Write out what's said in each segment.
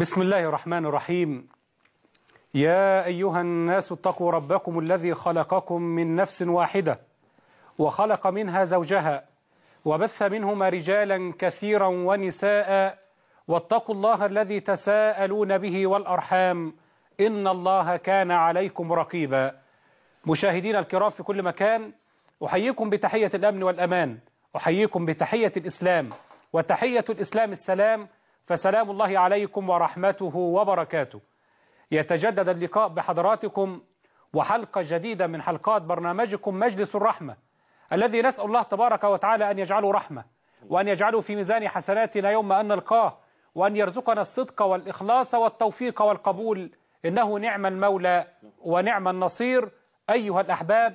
بسم الله الرحمن الرحيم يا أيها الناس اتقوا ربكم الذي خلقكم من نفس واحدة وخلق منها زوجها وبث منهما رجالا كثيرا ونساء واتقوا الله الذي تساءلون به والأرحام إن الله كان عليكم رقيبا مشاهدينا الكرام في كل مكان أحييكم بتحية الأمن والأمان أحييكم بتحية الإسلام وتحية الإسلام السلام فسلام الله عليكم ورحمته وبركاته يتجدد اللقاء بحضراتكم وحلقة جديدة من حلقات برنامجكم مجلس الرحمة الذي نسأل الله تبارك وتعالى أن يجعله رحمة وأن يجعله في ميزان حسناتنا يوم أن نلقاه وأن يرزقنا الصدق والإخلاص والتوفيق والقبول إنه نعم المولى ونعم النصير أيها الأحباب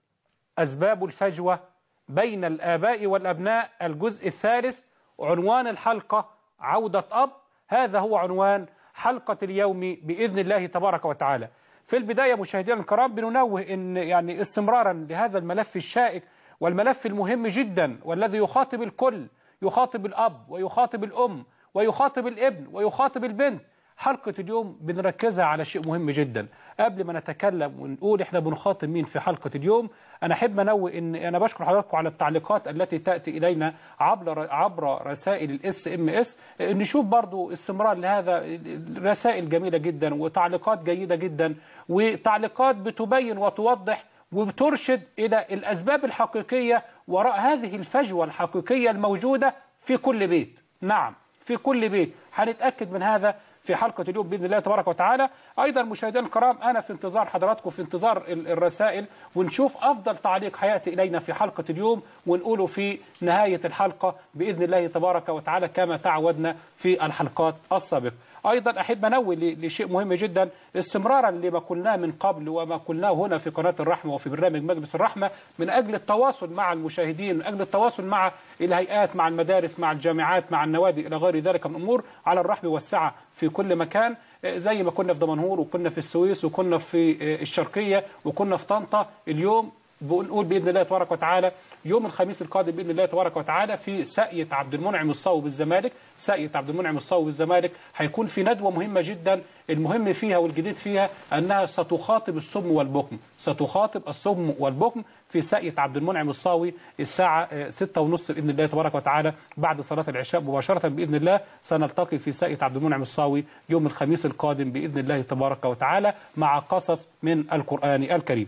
أسباب الفجوة بين الآباء والأبناء الجزء الثالث عنوان الحلقة عودة أب هذا هو عنوان حلقة اليوم بإذن الله تبارك وتعالى في البداية مشاهدينا الكرام بننوه إن يعني استمرارا لهذا الملف الشائك والملف المهم جدا والذي يخاطب الكل يخاطب الأب ويخاطب الأم ويخاطب الابن ويخاطب البنت حلقة اليوم بنركزها على شيء مهم جدا قبل ما نتكلم ونقول احنا بنخاطب مين في حلقة اليوم انا احب انوه ان انا بشكر حضراتكم على التعليقات التي تأتي الينا عبر عبر رسائل الاس ام اس نشوف برضو استمرار لهذا رسائل جميلة جدا وتعليقات جيدة جدا وتعليقات بتبين وتوضح وبترشد الى الاسباب الحقيقية وراء هذه الفجوة الحقيقية الموجودة في كل بيت نعم في كل بيت هنتأكد من هذا في حلقة اليوم بإذن الله تبارك وتعالى أيضا مشاهدينا الكرام أنا في انتظار حضراتكم في انتظار الرسائل ونشوف أفضل تعليق حياتي إلينا في حلقة اليوم ونقوله في نهاية الحلقة بإذن الله تبارك وتعالى كما تعودنا في الحلقات السابقة أيضا أحب أنوه لشيء مهم جدا استمرارا لما قلناه من قبل وما قلناه هنا في قناة الرحمة وفي برنامج مجلس الرحمة من أجل التواصل مع المشاهدين من أجل التواصل مع الهيئات مع المدارس مع الجامعات مع النوادي إلى غير ذلك من الأمور على الرحب والسعة في كل مكان زي ما كنا في دمنهور وكنا في السويس وكنا في الشرقية وكنا في طنطا اليوم بنقول بإذن الله تبارك وتعالى يوم الخميس القادم بإذن الله تبارك وتعالى في ساقية عبد المنعم الصاوي بالزمالك ساقية عبد المنعم الصاوي بالزمالك هيكون في ندوة مهمة جدا المهم فيها والجديد فيها أنها ستخاطب السم والبكم ستخاطب السم والبكم في ساقية عبد المنعم الصاوي الساعة 6 ونص بإذن الله تبارك وتعالى بعد صلاة العشاء مباشرة بإذن الله سنلتقي في ساقية عبد المنعم الصاوي يوم الخميس القادم بإذن الله تبارك وتعالى مع قصص من القرآن الكريم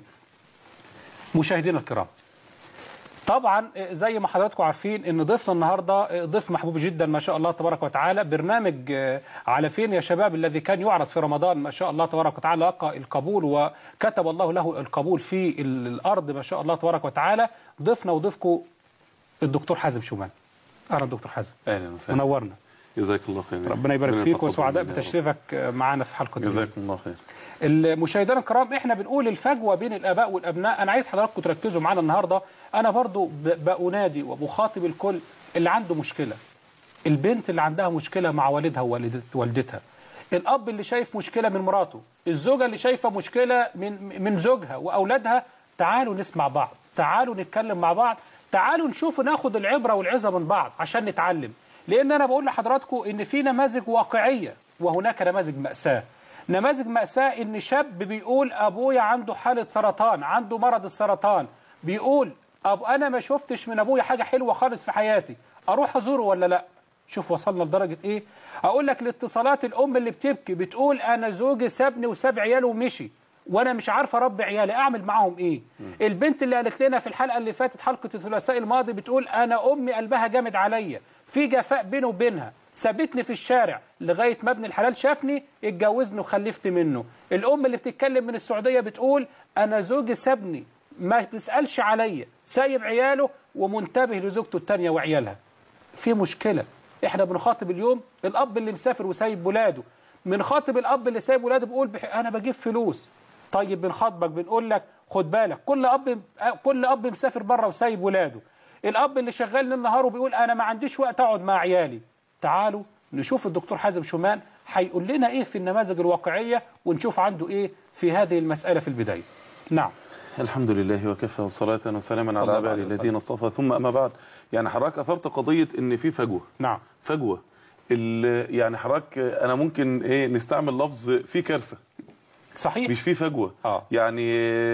مشاهدينا الكرام طبعا زي ما حضراتكم عارفين ان ضيفنا النهارده ضيف محبوب جدا ما شاء الله تبارك وتعالى برنامج على فين يا شباب الذي كان يعرض في رمضان ما شاء الله تبارك وتعالى لقى القبول وكتب الله له القبول في الارض ما شاء الله تبارك وتعالى ضيفنا وضيفكم الدكتور حازم شومان اهلا دكتور حازم اهلا وسهلا منورنا جزاك الله خير ربنا يبارك فيك وسعداء بتشريفك معنا في حلقه جزاك الله خير المشاهدين الكرام احنا بنقول الفجوه بين الاباء والابناء انا عايز حضراتكم تركزوا معانا النهارده انا برضو بأنادي وبخاطب الكل اللي عنده مشكله البنت اللي عندها مشكله مع والدها ووالدتها الاب اللي شايف مشكله من مراته الزوجه اللي شايفه مشكله من من زوجها واولادها تعالوا نسمع بعض تعالوا نتكلم مع بعض تعالوا نشوف ناخد العبره والعظه من بعض عشان نتعلم لان انا بقول لحضراتكم ان في نماذج واقعيه وهناك نماذج ماساه نماذج مأساة ان شاب بيقول ابويا عنده حالة سرطان عنده مرض السرطان بيقول أب انا ما شفتش من ابويا حاجة حلوة خالص في حياتي اروح ازوره ولا لا شوف وصلنا لدرجة ايه اقول لك الاتصالات الام اللي بتبكي بتقول انا زوجي سابني وساب عياله ومشي وانا مش عارفه اربي عيالي اعمل معاهم ايه البنت اللي قالت لنا في الحلقه اللي فاتت حلقه الثلاثاء الماضي بتقول انا امي قلبها جامد عليا في جفاء بينه وبينها سابتني في الشارع لغاية ما ابن الحلال شافني اتجوزني وخلفت منه الأم اللي بتتكلم من السعودية بتقول أنا زوجي سابني ما تسألش عليا سايب عياله ومنتبه لزوجته التانية وعيالها في مشكلة احنا بنخاطب اليوم الأب اللي مسافر وسايب ولاده بنخاطب الأب اللي سايب ولاده بيقول بح... أنا بجيب فلوس طيب بنخاطبك بنقول لك خد بالك كل أب كل أب مسافر بره وسايب ولاده الأب اللي شغال ليل نهار وبيقول أنا ما عنديش وقت أقعد مع عيالي تعالوا نشوف الدكتور حازم شومان هيقول لنا ايه في النماذج الواقعية ونشوف عنده ايه في هذه المسألة في البداية نعم الحمد لله وكفى والصلاة وسلاما صلى على الله عباده عليه وسلم. الذين اصطفى ثم أما بعد يعني حضرتك أثرت قضية إن في فجوة نعم فجوة ال- يعني حضرتك انا ممكن ايه نستعمل لفظ في كارثه صحيح مش في فجوه اه يعني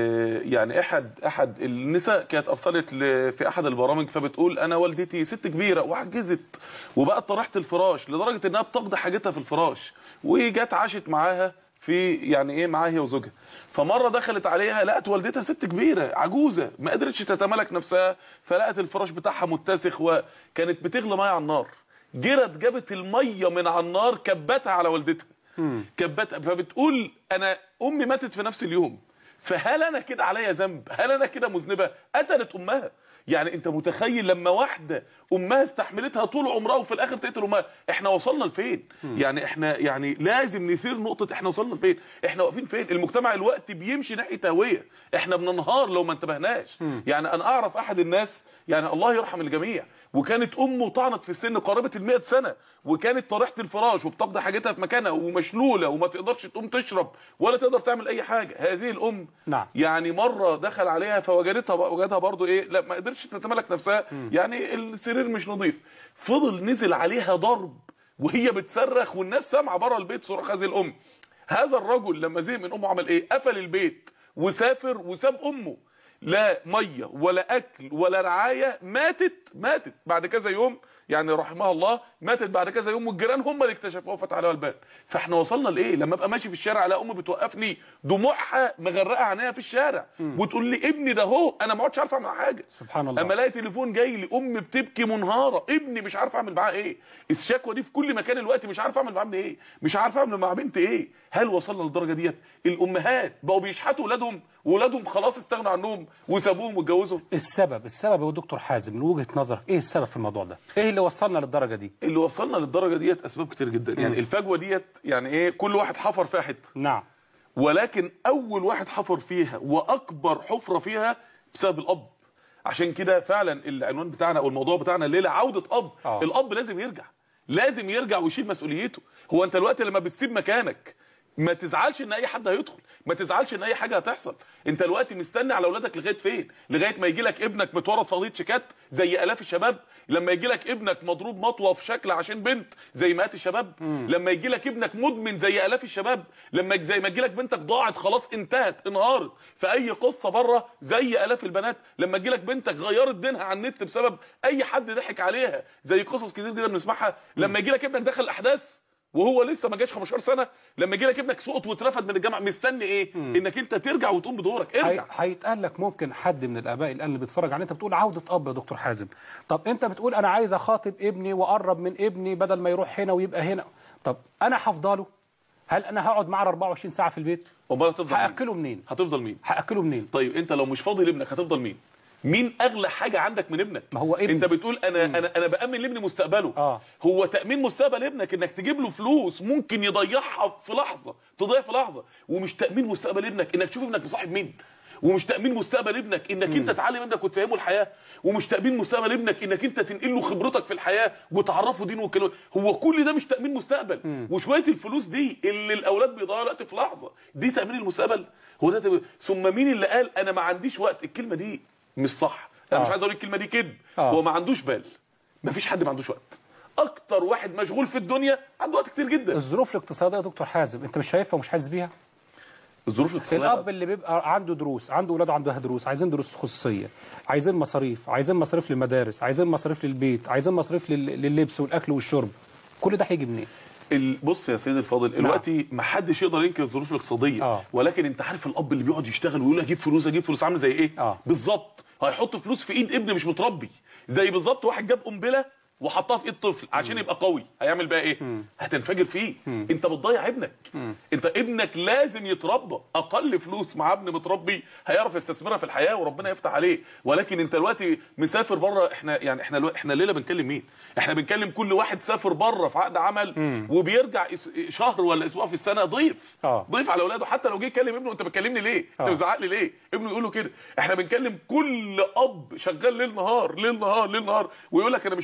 يعني احد احد النساء كانت ارسلت ل- في احد البرامج فبتقول انا والدتي ست كبيره وعجزت وبقت طريحه الفراش لدرجه انها بتقضي حاجتها في الفراش وجت عاشت معاها في يعني ايه معاها هي وزوجها فمره دخلت عليها لقت والدتها ست كبيره عجوزه ما قدرتش تتمالك نفسها فلقت الفراش بتاعها متسخ وكانت بتغلي ميه على النار جرت جابت الميه من على النار كبتها على والدتها مم. كبت فبتقول انا امي ماتت في نفس اليوم فهل انا كده عليا ذنب هل انا كده مذنبه قتلت امها يعني انت متخيل لما واحده امها استحملتها طول عمرها وفي الاخر تقتل امها احنا وصلنا لفين يعني احنا يعني لازم نثير نقطه احنا وصلنا لفين احنا واقفين فين المجتمع الوقت بيمشي ناحيه هويه احنا بننهار لو ما انتبهناش يعني انا اعرف احد الناس يعني الله يرحم الجميع وكانت امه طعنت في السن قرابه ال سنه وكانت طريحه الفراش وبتقضي حاجتها في مكانها ومشلوله وما تقدرش تقوم تشرب ولا تقدر تعمل اي حاجه هذه الام نعم يعني مره دخل عليها فوجدتها وجدها برضو ايه لا ما قدرتش تتملك نفسها يعني السرير مش نظيف فضل نزل عليها ضرب وهي بتصرخ والناس سامعه بره البيت صراخ هذه الام هذا الرجل لما زهق من امه عمل ايه قفل البيت وسافر وساب امه لا ميه ولا اكل ولا رعايه ماتت ماتت بعد كذا يوم يعني رحمها الله ماتت بعد كذا يوم والجيران هم اللي اكتشفوها وفتحوا عليها الباب فاحنا وصلنا لايه لما ابقى ماشي في الشارع الاقي امي بتوقفني دموعها مغرقه عينيها في الشارع وتقول لي ابني ده اهو انا ما عدتش عارف اعمل حاجه سبحان الله اما الاقي تليفون جاي لي ام بتبكي منهاره ابني مش عارف اعمل معاه ايه الشكوى دي في كل مكان الوقت مش عارف اعمل مع ابني ايه مش عارف اعمل مع بنتي ايه هل وصلنا للدرجه ديت الامهات بقوا بيشحتوا اولادهم واولادهم خلاص استغنوا عنهم وسابوهم واتجوزوا السبب السبب يا دكتور حازم من وجهة نظرك ايه السبب في الموضوع ده ايه اللي وصلنا للدرجة دي اللي وصلنا للدرجه ديت اسباب كتير جدا يعني الفجوه ديت يعني ايه كل واحد حفر فيها حته نعم ولكن اول واحد حفر فيها واكبر حفره فيها بسبب الاب عشان كده فعلا العنوان بتاعنا او الموضوع بتاعنا الليله عوده اب آه. الاب لازم يرجع لازم يرجع ويشيل مسؤوليته هو انت الوقت لما بتسيب مكانك ما تزعلش ان اي حد هيدخل ما تزعلش ان اي حاجه هتحصل انت الوقت مستني على اولادك لغايه فين لغايه ما يجي لك ابنك متورط في قضيه شيكات زي الاف الشباب لما يجي لك ابنك مضروب مطوه في شكل عشان بنت زي مئات الشباب لما يجي لك ابنك مدمن زي الاف الشباب لما زي ما يجي لك بنتك ضاعت خلاص انتهت انهارت في اي قصه بره زي الاف البنات لما يجي لك بنتك غيرت دينها على النت بسبب اي حد ضحك عليها زي قصص كتير جدا بنسمعها لما يجي لك ابنك دخل الاحداث وهو لسه ما جاش 15 سنه لما يجي لك ابنك سقط واترفد من الجامعه مستني ايه انك انت ترجع وتقوم بدورك هي- ارجع هيتقال لك ممكن حد من الاباء الان اللي بيتفرج علينا انت بتقول عوده اب يا دكتور حازم طب انت بتقول انا عايز اخاطب ابني واقرب من ابني بدل ما يروح هنا ويبقى هنا طب انا هفضله هل انا هقعد معاه 24 ساعه في البيت امال هتفضل مين هاكله منين هتفضل مين هاكله منين طيب انت لو مش فاضي لابنك هتفضل مين مين اغلى حاجه عندك من ابنك ما هو ابني. انت بتقول انا انا انا بامن لابني مستقبله آه. هو تامين مستقبل ابنك انك تجيب له فلوس ممكن يضيعها في لحظه تضيع في لحظه ومش تامين مستقبل ابنك انك تشوف ابنك مصاحب مين ومش تامين مستقبل ابنك انك انت تعلم ابنك وتفهمه الحياه ومش تامين مستقبل ابنك انك انت تنقل له خبرتك في الحياه وتعرفه دين والكلام هو كل ده مش تامين مستقبل وشويه الفلوس دي اللي الاولاد بيضيعوا وقت في لحظه دي تامين المستقبل هو ده تأمين. ثم مين اللي قال انا ما عنديش وقت الكلمه دي مش صح انا آه. مش عايز اقول الكلمه دي كذب آه. هو ما عندوش بال ما فيش حد ما عندوش وقت اكتر واحد مشغول في الدنيا عنده وقت كتير جدا الظروف الاقتصاديه يا دكتور حازم انت مش شايفها ومش حاسس بيها الظروف الاقتصاديه الاب اللي بيبقى عنده دروس عنده اولاده عندها دروس عايزين دروس خصوصيه عايزين مصاريف عايزين مصاريف للمدارس عايزين مصاريف للبيت عايزين مصاريف لل- لللبس والاكل والشرب كل ده هيجي منين ال- بص يا سيدي الفاضل دلوقتي ما حدش يقدر ينكر الظروف الاقتصاديه آه. ولكن انت عارف الاب اللي بيقعد يشتغل ويقول اجيب فلوس اجيب فلوس عامل زي ايه آه. بالظبط هيحط فلوس في ايد ابن مش متربي زي بالظبط واحد جاب قنبله وحطها في ايد طفل عشان يبقى قوي هيعمل بقى ايه مم. هتنفجر فيه مم. انت بتضيع ابنك مم. انت ابنك لازم يتربى اقل فلوس مع ابن متربي هيعرف يستثمرها في الحياه وربنا يفتح عليه ولكن انت دلوقتي مسافر بره احنا يعني احنا الو... احنا الليله بنكلم مين احنا بنكلم كل واحد سافر بره في عقد عمل مم. وبيرجع اس... شهر ولا اسبوع في السنه ضيف آه. ضيف على اولاده حتى لو جه يكلم ابنه انت بتكلمني ليه انت آه. بتزعق لي ليه ابنه يقول له كده احنا بنكلم كل اب شغال ليل نهار ليل نهار ليل نهار ويقول لك انا مش لاقي وقت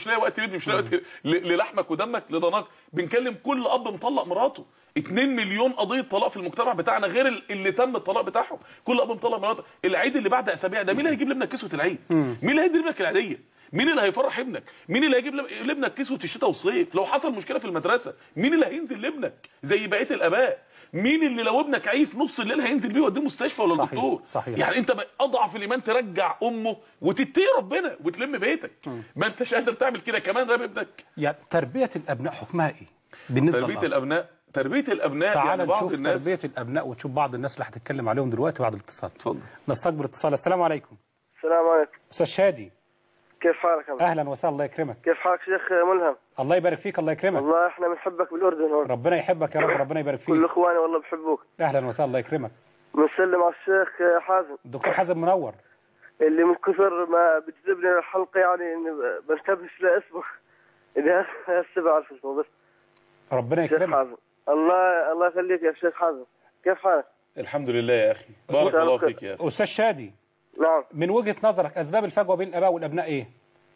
ابني مش دلوقتي ل- للحمك ودمك لضناك بنكلم كل اب مطلق مراته 2 مليون قضيه طلاق في المجتمع بتاعنا غير ال- اللي تم الطلاق بتاعهم كل اب مطلق مراته العيد اللي بعد اسابيع ده مين اللي هيجيب لابنك كسوه العيد مم. مين اللي هيجيب لابنك العيديه مين اللي هيفرح ابنك مين اللي هيجيب لاب- لابنك كسوه الشتاء والصيف لو حصل مشكله في المدرسه مين اللي هينزل لابنك زي بقيه الاباء مين اللي لو ابنك عايف نص الليل هينزل بيه يوديه مستشفى ولا صحيح، الدكتور صحيح. يعني انت بقى اضعف الايمان ترجع امه وتتقي ربنا وتلم بيتك ما انتش قادر تعمل كده كمان راب ابنك يعني تربية الأبناء حكمها إيه بالنسبة تربيه للأب؟ الابناء تربيه الابناء تعال يعني بعض نشوف الناس تربية الأبناء وتشوف بعض الناس اللي هتتكلم عليهم دلوقتي بعد الاتصال اتفضل نستقبل اتصال السلام عليكم السلام عليكم أستاذ شادي كيف حالك أبو؟ أهلا وسهلا الله يكرمك كيف حالك شيخ ملهم الله يبارك فيك الله يكرمك والله احنا بنحبك بالاردن هون ربنا يحبك يا رب ربنا يبارك كل فيك اخواني والله بحبوك أهلا وسهلا الله يكرمك بنسلم على الشيخ حازم الدكتور حازم منور اللي من كثر ما بتجذبني الحلقه يعني اني بنتبهش لاسمه اللي هسه بعرف اسمه بس ربنا شيخ يكرمك حازم الله الله يخليك يا شيخ حازم كيف حالك؟ الحمد لله يا اخي بارك مساء الله الخير. فيك يا اخي أستاذ شادي نعم من وجهة نظرك أسباب الفجوة بين الآباء والأبناء إيه؟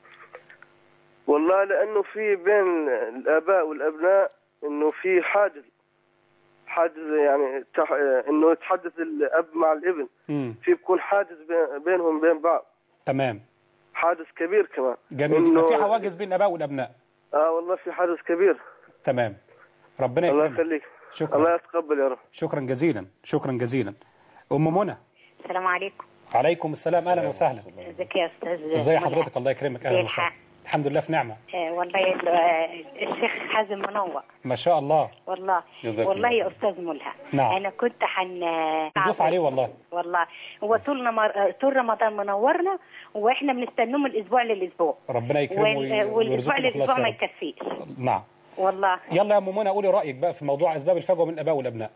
والله لانه في بين الاباء والابناء انه في حاجز حاجز يعني تح... انه يتحدث الاب مع الابن امم في بكون حاجز بين- بينهم وبين بعض تمام حاجز كبير كمان جميل إنه- يبقى في حواجز بين الآباء والأبناء اه والله في حاجز كبير تمام ربنا الله يكرمك يخليك شكرا الله يتقبل يا رب شكرا جزيلا شكرا جزيلا أم منى السلام عليكم عليكم السلام أهلا وسهلا ازيك يا استاذ ازي ملحق؟ حضرتك الله يكرمك زي أهلا الحال. وسهلا الحمد لله في نعمة آه والله ال- آه، الشيخ حازم منور ما شاء الله والله جزاك والله الله يا استاذ ملهم نعم. انا كنت حن نضيف عليه والله والله هو طول نمر... آه، طول رمضان منورنا واحنا بنستنوه من الاسبوع للاسبوع ربنا يكرمه وال... وي- والاسبوع ويرزقه للاسبوع الإخلاص ما يا رب. يكفيش نعم والله يلا يا ام منى قولي رايك بقى في موضوع اسباب الفجوه بين الاباء والابناء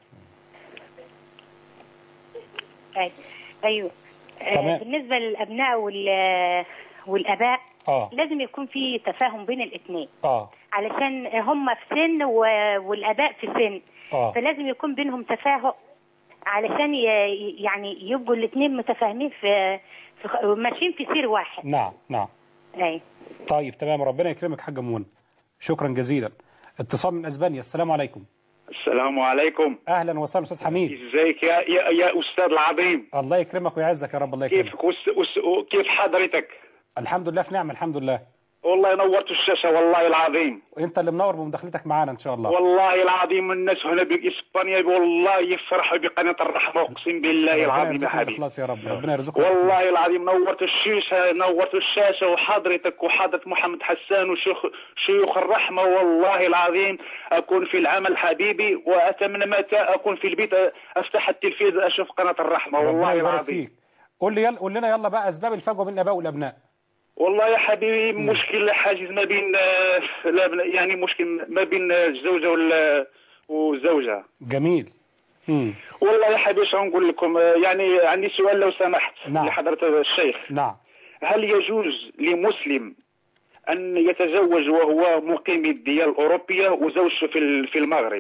أي. ايوه آه، تمام. بالنسبه للابناء وال... آه، والاباء اه لازم يكون في تفاهم بين الاثنين اه علشان هم في سن و... والاباء في سن اه فلازم يكون بينهم تفاهم علشان ي... يعني يبقوا الاثنين متفاهمين في, في خ- ماشيين في سير واحد نعم نعم اي طيب تمام ربنا يكرمك حاجه ام منى شكرا جزيلا اتصال من اسبانيا السلام عليكم السلام عليكم اهلا وسهلا استاذ حميد ازيك يا يا, يا استاذ العظيم الله يكرمك ويعزك يا رب الله يكرمك كيفك وس وس كيف حضرتك الحمد لله في نعمه الحمد لله والله نورت الشاشه والله العظيم وانت اللي منور بمداخلتك معانا ان شاء الله والله العظيم الناس هنا باسبانيا والله يفرحوا بقناه الرحمه اقسم بالله ربنا العظيم يا يرزقنا حبيبي الاخلاص يا رب ربنا يرزقك والله العظيم نورت الشيشه نورت الشاشه وحضرتك وحضره محمد حسان وشيوخ شيوخ الرحمه والله العظيم اكون في العمل حبيبي واتمنى متى اكون في البيت افتح التلفاز اشوف قناه الرحمه ربنا والله يبارك العظيم فيك قول لي يلا قول لنا يلا بقى اسباب الفجوه بين الاباء والابناء والله يا حبيبي مشكل حاجز ما بين آه، لا يعني مشكل ما بين الزوجة وال- والزوجة جميل امم والله يا حبيبي شو نقول لكم آه، يعني عندي سؤال لو سمحت نعم. لحضرة الشيخ نعم هل يجوز لمسلم أن يتزوج وهو مقيم الديار الأوروبية وزوجته في ال- في المغرب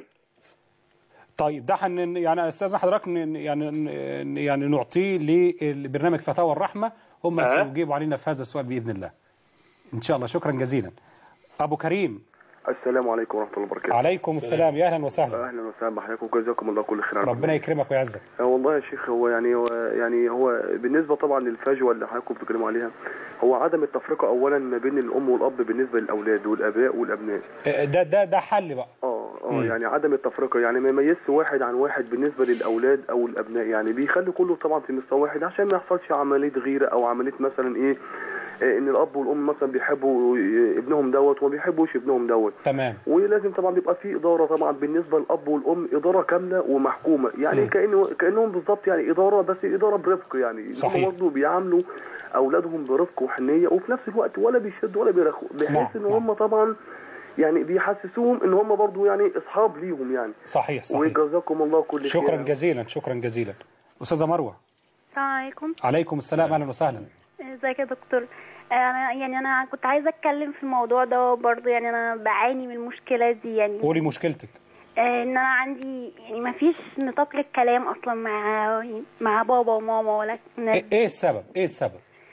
طيب ده حن يعني استاذ حضرتك ن- يعني ن- يعني نعطيه لبرنامج فتاوى الرحمه هم أه. سيجيبوا علينا في هذا السؤال باذن الله ان شاء الله شكرا جزيلا ابو كريم السلام عليكم ورحمة الله وبركاته عليكم السلام يا اهلا وسهلا أهلا وسهلا بحضراتكم جزاكم الله كل خير على ربنا يكرمك ويعزك آه والله يا شيخ هو يعني هو يعني هو بالنسبة طبعا للفجوة اللي حضراتكم بتتكلموا عليها هو عدم التفرقة أولا ما بين الأم والأب بالنسبة للأولاد والآباء والأبناء آه، ده ده ده حل بقى اه اه مم. يعني عدم التفرقة يعني ما يميزش واحد عن واحد بالنسبة للأولاد أو الأبناء يعني بيخلي كله طبعا في مستوى واحد عشان ما يحصلش عملية غيرة أو عملية مثلا إيه آه، ان الاب والام مثلا بيحبوا آه، ابنهم دوت وما بيحبوش ابنهم دوت تمام ولازم طبعا بيبقى في اداره طبعا بالنسبه للاب والام اداره كامله ومحكومه يعني مم. كانه كانهم بالظبط يعني اداره بس اداره برفق يعني صحيح. هم برضه بيعاملوا اولادهم برفق وحنيه وفي نفس الوقت ولا بيشدوا ولا بيرخوا نعم، بحيث ان نعم. هم طبعا يعني بيحسسوهم ان هم برضه يعني اصحاب ليهم يعني صحيح صحيح وجزاكم الله كل خير شكرا جزيلا شكرا جزيلا استاذه مروه السلام عليكم عليكم السلام اهلا وسهلا ازيك يا دكتور انا يعني انا كنت عايزه اتكلم في الموضوع ده برضه يعني انا بعاني من المشكله دي يعني قولي مشكلتك آه، ان انا عندي يعني ما فيش نطاق للكلام اصلا مع مع بابا وماما ولا ايه إيه السبب ايه السبب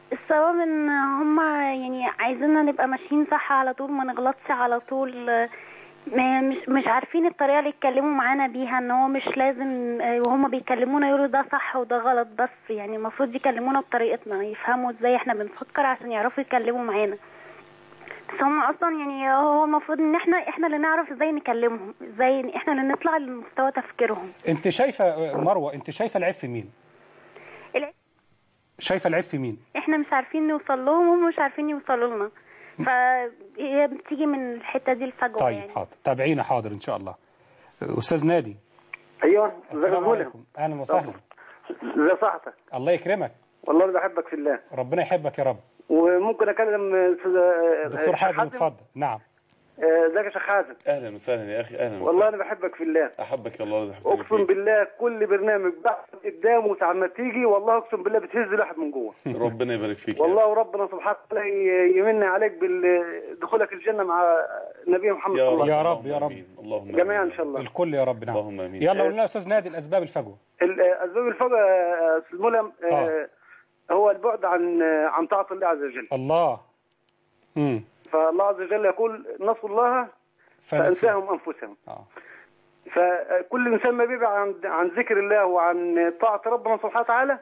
السبب ان هما يعني عايزيننا نبقى ماشيين صح على طول ما نغلطش على طول آه، ما- مش مش عارفين الطريقه اللي يتكلموا معانا بيها ان هو مش لازم آه، وهما بيكلمونا يقولوا ده صح وده غلط بس يعني المفروض يكلمونا بطريقتنا يفهموا ازاي احنا بنفكر عشان يعرفوا يتكلموا معانا بس هم اصلا يعني هو المفروض ان احنا احنا اللي نعرف ازاي نكلمهم ازاي احنا اللي نطلع لمستوى تفكيرهم انت شايفه مروه انت شايفه العيب في مين الع- شايفه العيب في مين احنا مش عارفين نوصل لهم وهم مش عارفين يوصلوا لنا فهي بتيجي من الحته دي الفجوه طيب يعني حاضر تابعينا حاضر ان شاء الله استاذ نادي ايوه ازيك يا السلام زميلي عليكم اهلا وسهلا ازي صحتك الله يكرمك والله انا بحبك في الله ربنا يحبك يا رب وممكن اكلم استاذ دكتور حازم اتفضل نعم آه، ازيك يا شيخ حازم اهلا وسهلا يا اخي اهلا والله انا بحبك في الله احبك يا الله اقسم بالله كل برنامج بعد قدامه ساعه ما تيجي والله اقسم بالله بتهز الواحد من جوه ربنا يبارك فيك والله وربنا سبحانه وتعالى ي- يمن عليك بدخولك الجنه مع نبي محمد صلى الله عليه يا وسلم رب يا رب اللهم جميعا ان شاء الله الكل يا رب نعم اللهم امين يلا قول لنا يا استاذ نادي الاسباب الفجوه ال- اسباب الفقر يا استاذ ملهم آه، هو البعد عن عن طاعه الله عز وجل الله امم فالله عز وجل يقول نسوا الله فانساهم انفسهم اه فكل انسان ما بيبعد عن عن ذكر الله وعن طاعه ربنا سبحانه وتعالى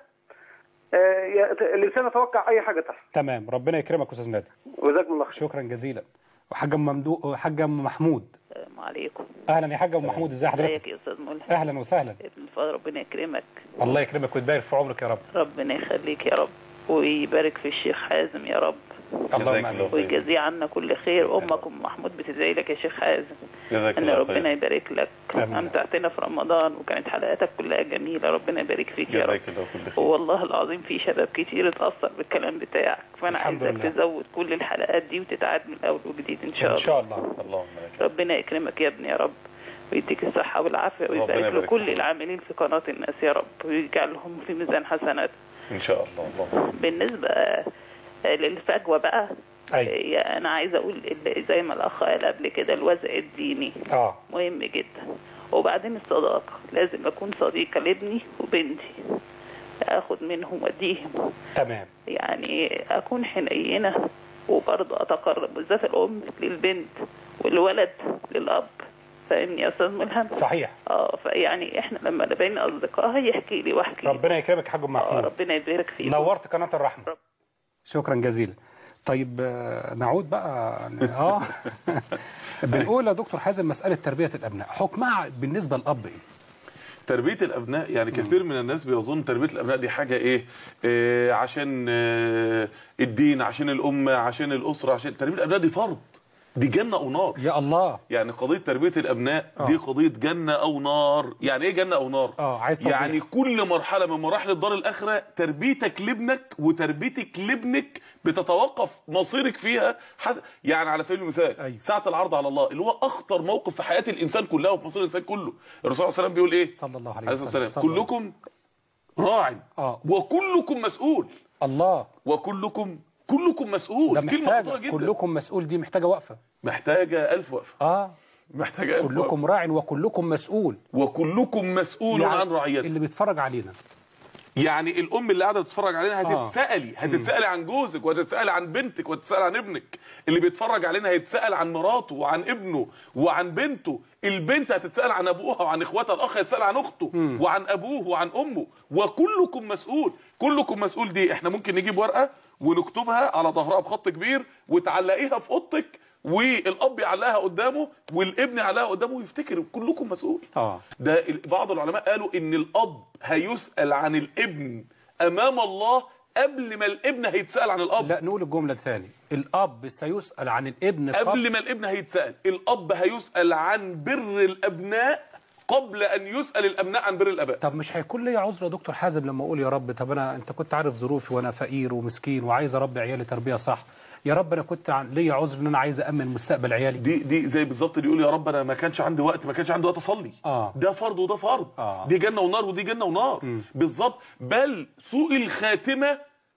آه، يت- الانسان يتوقع اي حاجه تحصل تمام ربنا يكرمك يا استاذ نادي وجزاكم الله خير شكرا جزيلا وحاج ام ممدوح حاج ام محمود السلام عليكم اهلا يا حاج ام محمود ازي حضرتك ازيك يا استاذ ملهم اهلا وسهلا ابن الفضل ربنا يكرمك الله يكرمك ويبارك في عمرك يا رب ربنا يخليك يا رب ويبارك في الشيخ حازم يا رب اللهم امين ويجازيه عنا كل خير امك ام محمود بتدعي لك يا شيخ حازم جزاك ان الله ربنا خير يبارك لك آمين. امتعتنا في رمضان وكانت حلقاتك كلها جميله ربنا يبارك فيك يا رب جزاك الله كل خير والله العظيم في شباب كتير اتأثر بالكلام بتاعك فأنا الحمد عايزك لله. تزود كل الحلقات دي وتتعاد من الأول وجديد إن شاء ان الله شاء الله اللهم لك ربنا يكرمك يا ابني يا رب ويديك الصحة والعافية ربنا ويبارك يبارك لكل فيك. العاملين في قناة الناس يا رب ويجعلهم في ميزان حسنات ان شاء الله اللهم بالنسبة للفجوة بقى ايوه هي أنا عايزة أقول ال- زي ما الأخ قال قبل كده الوزع الديني اه مهم جدا وبعدين الصداقة لازم أكون صديقة لابني وبنتي أخد منهم وأديهم تمام يعني أكون حنينة وبرضه أتقرب بالذات الأم للبنت والولد للأب فاهمني يا أستاذ ملهم؟ صحيح اه فيعني احنا لما بين أصدقاء يحكي لي واحكي ربنا يكرمك يا حاج ام اه محمود ربنا يبارك فيك نورت قناه الرحمه رب. شكرا جزيلا طيب آه، نعود بقى اه بنقول يا دكتور حازم مساله تربيه الابناء حكمها بالنسبه للاب ايه تربيه الابناء يعني كثير من الناس بيظن تربيه الابناء دي حاجه ايه آه عشان آه الدين عشان الامه عشان الاسره عشان تربيه الابناء دي فرض دي جنه او نار يا الله يعني قضيه تربيه الابناء آه. دي قضيه جنه او نار يعني ايه جنه او نار اه عايز توضيح. يعني كل مرحله من مراحل الدار الاخره تربيتك لابنك وتربيتك لابنك بتتوقف مصيرك فيها حس... يعني على سبيل المثال أيوة. ساعه العرض على الله اللي هو اخطر موقف في حياه الانسان كلها وفي مصير الانسان كله الرسول صلى الله عليه وسلم بيقول ايه صلى الله عليه عليه الصلاه وسلم والسلام كلكم راع اه وكلكم مسؤول الله وكلكم كلكم مسؤول ده كلمه خطيره محتاجه جدا كلكم مسؤول دي محتاجه وقفه محتاجه ألف وقفه اه محتاجه ألف وقفه كلكم راع وكلكم مسؤول وكلكم مسؤول يعني عن رعيته اللي بيتفرج علينا يعني الام اللي قاعده تتفرج علينا آه. هتتسالي هتتسالي عن جوزك وهتتسالي عن بنتك وهتتسالي عن ابنك اللي بيتفرج علينا هيتسال عن مراته وعن ابنه وعن بنته البنت هتتسال عن ابوها وعن اخواتها الاخ هيتسال عن اخته مم. وعن ابوه وعن امه وكلكم مسؤول كلكم مسؤول دي احنا ممكن نجيب ورقه ونكتبها على ظهرها بخط كبير وتعلقيها في اوضتك والاب يعلقها قدامه والابن يعلقها قدامه ويفتكر كلكم مسؤول اه ده ال- بعض العلماء قالوا ان الاب هيسأل عن الابن امام الله قبل ما الابن هيتسأل عن الاب لا نقول الجمله الثانيه الاب سيسال عن الابن قبل ما الابن هيتسأل الاب هيسأل عن بر الابناء قبل ان يسأل الابناء عن بر الاباء طب مش هيكون لي عذر يا دكتور حازم لما اقول يا رب طب انا انت كنت عارف ظروفي وانا فقير ومسكين وعايز اربي عيالي تربيه صح يا رب انا كنت عن- ليا عذر ان انا عايز امن مستقبل عيالي دي دي زي بالظبط اللي يقول يا رب انا ما كانش عندي وقت ما كانش عندي وقت اصلي اه ده فرض وده فرض آه. دي جنه ونار ودي جنه ونار مم. بالظبط بل سوء الخاتمه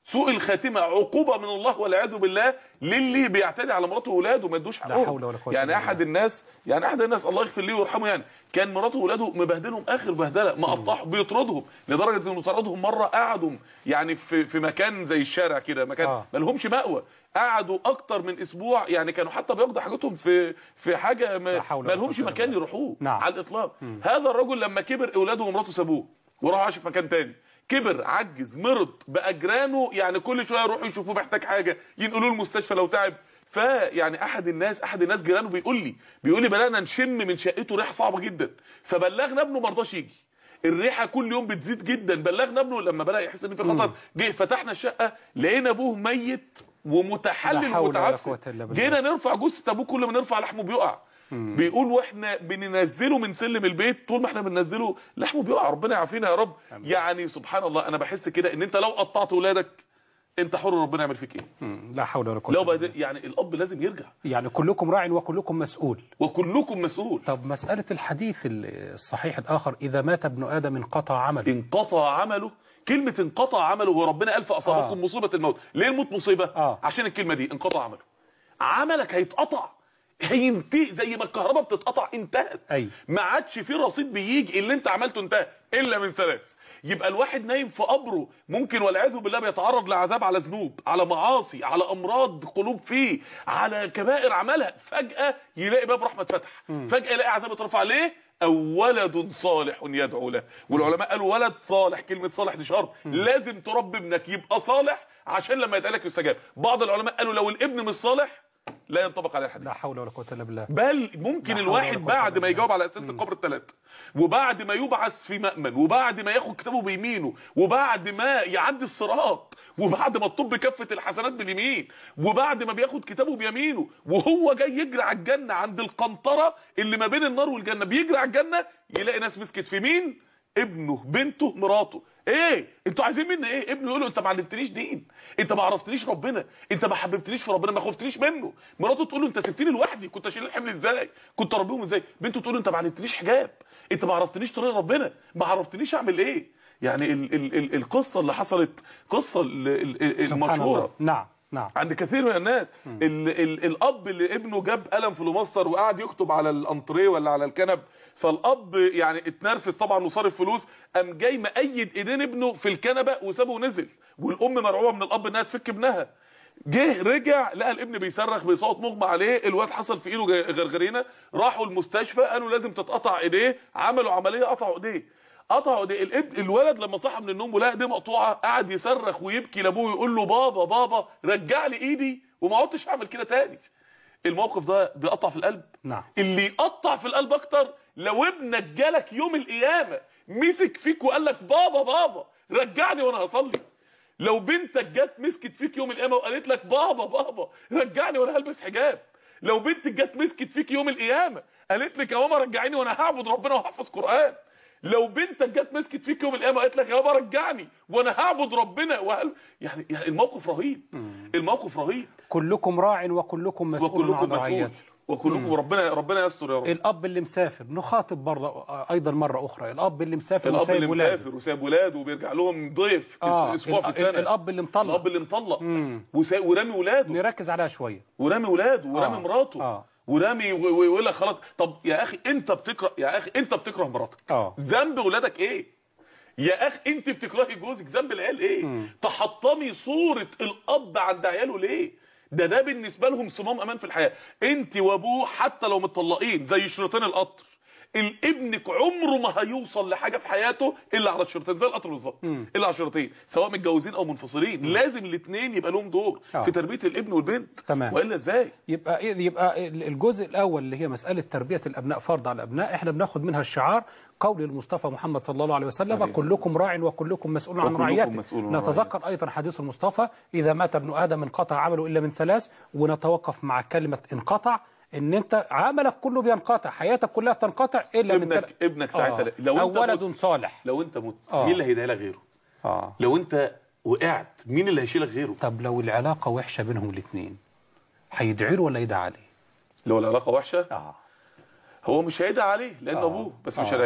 سوء الخاتمه عقوبه من الله والعياذ بالله للي بيعتدي على مراته واولاده ما ادوش لا حقهم حول ولا قوة يعني إلا احد بالله. الناس يعني احد الناس الله يغفر ليه ويرحمه يعني كان مراته واولاده مبهدلهم اخر بهدله مقطعهم بيطردهم لدرجه انه طردهم مره قعدوا يعني في في مكان زي الشارع كده مكان آه. ما لهمش مأوى قعدوا اكتر من اسبوع يعني كانوا حتى بياخدوا حاجتهم في في حاجه ما, لا حول ما ولا لهمش قوة إلا مكان بالله. يروحوه نعم. على الاطلاق هذا الرجل لما كبر اولاده ومراته سابوه وراح عاش في مكان تاني كبر عجز مرض بقى جيرانه يعني كل شويه يروحوا يشوفوه محتاج حاجه ينقلوه المستشفى لو تعب فيعني احد الناس احد الناس جيرانه بيقول لي بيقول لي بدانا نشم من شقته ريحه صعبه جدا فبلغنا ابنه ما رضاش يجي الريحه كل يوم بتزيد جدا بلغنا ابنه لما بدا يحس ان في خطر جه فتحنا الشقه لقينا ابوه ميت لا ومتحلل حول ولا ومتعفن قوة إلا بالله. جينا نرفع جثه ابوه كل ما نرفع لحمه بيقع بيقول واحنا بننزله من سلم البيت طول ما احنا بننزله لحمه بيقع ربنا يعافينا يا رب يعني سبحان الله انا بحس كده ان انت لو قطعت ولادك انت حر ربنا يعمل فيك ايه مم. لا حول ولا قوة لو إلا بالله. بد... يعني الاب لازم يرجع يعني كلكم راع وكلكم مسؤول وكلكم مسؤول طب مسألة الحديث الصحيح الآخر إذا مات ابن آدم انقطع عمله انقطع عمله كلمة انقطع عمله وربنا قال فأصابتكم آه. مصيبة الموت ليه الموت مصيبة آه. عشان الكلمة دي انقطع عمله عملك هيتقطع هينتهي زي ما الكهرباء بتتقطع انتهت أي ما عادش في رصيد بيجي اللي انت عملته انتهى الا من ثلاث يبقى الواحد نايم في قبره ممكن والعياذ بالله بيتعرض لعذاب على ذنوب على معاصي على امراض قلوب فيه على كبائر عملها فجأة يلاقي باب رحمة فتح فجأة يلاقي عذاب اترفع ليه او ولد صالح يدعو له والعلماء قالوا ولد صالح كلمة صالح دي شرط لازم تربي ابنك يبقى صالح عشان لما يتقالك يستجاب بعض العلماء قالوا لو الابن مش صالح لا ينطبق عليه الحديث لا حول ولا قوة إلا بالله بل ممكن لا حول الواحد ولا قوة بعد إلا ما يجاوب بالله. على اسئله القبر الثلاث وبعد ما يبعث في مأمن وبعد ما ياخد كتابه بيمينه وبعد ما يعدي الصراط وبعد ما تطب كفه الحسنات باليمين وبعد ما بياخد كتابه بيمينه وهو جاي يجري على الجنه عند القنطره اللي ما بين النار والجنه بيجري على الجنه يلاقي ناس مسكت في مين ابنه بنته مراته ايه انتوا عايزين مني ايه ابنه يقول له انت ما علمتنيش دين انت ما عرفتنيش ربنا انت ما حببتنيش في ربنا ما خفتنيش منه مراته تقول له انت سبتني لوحدي كنت اشيل الحمل ازاي كنت اربيهم ازاي بنته تقول له انت ما علمتنيش حجاب انت ما عرفتنيش طريق ربنا ما عرفتنيش اعمل ايه يعني ال ال ال القصه اللي حصلت قصه ال ال سبحان المشهوره الله نعم نعم عند كثير من الناس ال ال الاب اللي ابنه جاب قلم في المصدر وقعد يكتب على الانتريه ولا على الكنب فالاب يعني اتنرفز طبعا وصارف فلوس قام جاي مقيد ايدين ابنه في الكنبه وسابه ونزل والام مرعوبه من الاب انها تفك ابنها جه رجع لقى الابن بيصرخ بصوت مغمى عليه الواد حصل في ايده جا- غرغرينه راحوا المستشفى قالوا لازم تتقطع ايديه عملوا عمليه قطعوا ايديه قطعوا ايديه الابن الولد لما صحى من النوم ولقى ايديه مقطوعه قعد يصرخ ويبكي لابوه يقول له بابا بابا رجع لي ايدي وما عدتش اعمل كده تاني الموقف ده بيقطع في القلب نعم اللي يقطع في القلب اكتر لو ابنك جالك يوم القيامه مسك فيك وقال لك بابا بابا رجعني وانا هصلي لو بنتك جت مسكت فيك يوم القيامه وقالت لك بابا بابا رجعني وانا هلبس حجاب لو بنتك جت مسكت فيك يوم القيامه قالت لك يا ماما رجعيني وانا هعبد ربنا وهحفظ قران لو بنتك جت مسكت فيك يوم القيامه قالت لك يا بابا رجعني وانا هعبد ربنا وهل... يعني, يعني الموقف رهيب الموقف رهيب كلكم راع وكلكم مسؤول عن وكلكم مسؤول رعيته وكلكم ربنا ربنا يستر يا رب الأب اللي مسافر نخاطب برضه أيضا مرة أخرى الأب اللي مسافر الاب اللي وسايب ولاده. مسافر وسايب ولاده وبيرجع لهم ضيف آه اسبوع في ال- السنه الأب اللي مطلق الاب اللي مطلق مم. وسا- ورامي ولاده نركز عليها شوية ورامي ولاده ورامي آه. مراته آه. ورامي و- و- ويقول لك خلاص طب يا اخي انت بتكره يا اخي انت بتكره مراتك آه ذنب ولادك ايه يا اخي انت بتكرهي جوزك ذنب العيال ايه مم. تحطمي صورة الاب عند عياله ليه ده ده بالنسبة لهم صمام امان في الحياة انت وابوه حتى لو متطلقين زي شريطين القطر ابنك عمره ما هيوصل لحاجة في حياته الا على الشريطين زي القطر بالظبط مم. الا على الشريطين سواء متجوزين او منفصلين لازم الاثنين يبقى لهم دور آه. في تربية الابن والبنت تمام. والا ازاي يبقى إيه- يبقى الجزء الأول اللي هي مسألة تربية الأبناء فرض على الأبناء احنا بناخد منها الشعار قول المصطفى محمد صلى الله عليه وسلم عليه الصلاة كلكم راع وكلكم مسؤول عن وكلكم رعيته مسؤول عن نتذكر أيضا حديث المصطفى إذا مات ابن آدم انقطع عمله إلا من ثلاث ونتوقف مع كلمة انقطع ان انت عملك كله بينقطع حياتك كلها بتنقطع الا من ابنك ثلاث ابنك ساعتها آه. لو أو انت ولد مت صالح لو انت مت آه. مين اللي هيدعي لك غيره آه. لو انت وقعت مين اللي هيشيلك غيره طب لو العلاقة وحشة بينهم الاثنين هيدعي له ولا يدعي عليه لو العلاقه وحشه اه هو مش هيدعي عليه لانه آه. ابوه بس مش آه. هيدعي له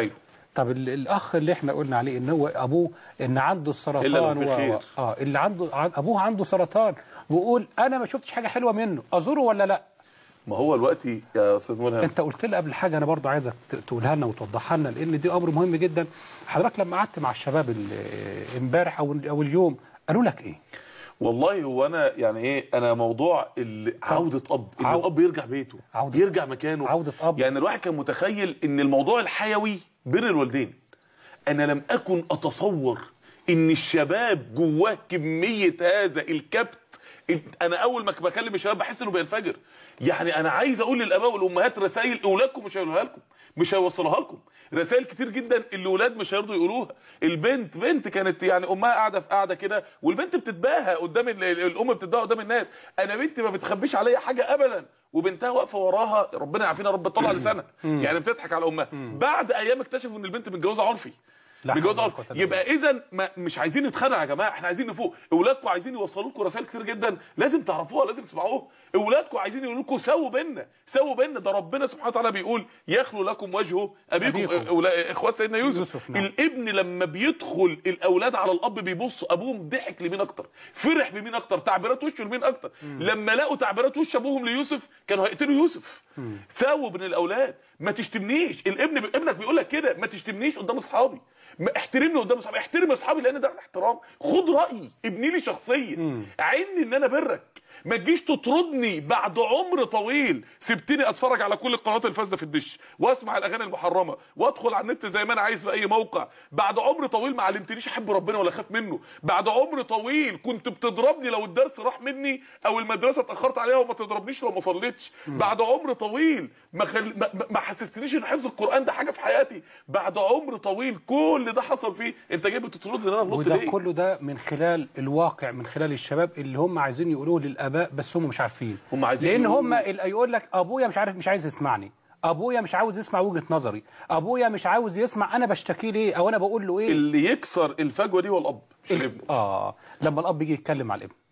طب ال- الاخ اللي احنا قلنا عليه ان هو ابوه ان عنده السرطان إلا لو في و- خير. و- اه اللي عنده ع- ابوه عنده سرطان ويقول انا ما شفتش حاجه حلوه منه ازوره ولا لا ما هو الوقت يا استاذ ملهم انت قلت لي قبل حاجه انا برضو عايزك ت- تقولها لنا وتوضحها لنا لان دي امر مهم جدا حضرتك لما قعدت مع الشباب ال- امبارح او او اليوم قالوا لك ايه والله هو انا يعني ايه انا موضوع ال- عودة اب ان عو- الاب يرجع بيته عودة- يرجع مكانه عودة أب. يعني الواحد كان متخيل ان الموضوع الحيوي بر الوالدين انا لم اكن اتصور ان الشباب جواه كمية هذا الكبت انا اول ما بكلم الشباب بحس انه بينفجر يعني انا عايز اقول للاباء والامهات رسائل اولادكم مش هيقولوها لكم مش هيوصلوها لكم رسائل كتير جدا الاولاد مش هيرضوا يقولوها البنت بنت كانت يعني امها قاعده في قاعده كده والبنت بتتباهى قدام ال- ال- الام بتتباهى قدام الناس انا بنتي ما بتخبيش عليا حاجه ابدا وبنتها واقفه وراها ربنا يعافينا رب تطلع لسانها يعني بتضحك على امها بعد ايام اكتشفوا ان البنت متجوزه عرفي لا حول متجوزه ولا عرفي قوة إلا يبقى اذا ما مش عايزين نتخانق يا جماعه احنا عايزين نفوق اولادكم عايزين يوصلوا لكم رسائل كتير جدا لازم تعرفوها لازم تسمعوها اولادكم عايزين يقولوا لكم سووا بينا سووا بينا ده ربنا سبحانه وتعالى بيقول يخلو لكم وجهه ابيكم أبيكم. أولا- اخوات سيدنا يوسف, يوسف، نعم. الابن لما بيدخل الاولاد على الاب بيبص ابوهم ضحك لمين اكتر فرح بمين اكتر تعبيرات وشه لمين اكتر لما لقوا تعبيرات وش ابوهم ليوسف كانوا هيقتلوا يوسف ساووا بين الاولاد ما تشتمنيش الابن ابنك بيقول لك كده ما تشتمنيش قدام اصحابي ما احترمني قدام اصحابي احترم اصحابي لان ده احترام خد رايي ابني لي شخصيه عيني ان انا برك ما تجيش تطردني بعد عمر طويل سبتني اتفرج على كل القنوات الفاسده في الدش واسمع الاغاني المحرمه وادخل على النت زي ما انا عايز في اي موقع بعد عمر طويل ما علمتنيش احب ربنا ولا اخاف منه بعد عمر طويل كنت بتضربني لو الدرس راح مني او المدرسه اتاخرت عليها وما تضربنيش لو ما صليتش بعد عمر طويل ما, خل... ما... ما حسستنيش ان حفظ القران ده حاجه في حياتي بعد عمر طويل كل ده حصل فيه انت جاي بتطردني ان انا غلطت وده ليه كله ده من خلال الواقع من خلال الشباب اللي هم عايزين يقولوه للاباء بس هم مش عارفين هم عايزين لان يقولوا- هم اللي يقول لك ابويا مش عارف مش عايز يسمعني ابويا مش عاوز يسمع وجهة نظري ابويا مش عاوز يسمع انا بشتكي ليه او انا بقول له ايه اللي يكسر الفجوه دي هو الاب مش الابن اه لما الاب يجي يتكلم مع الابن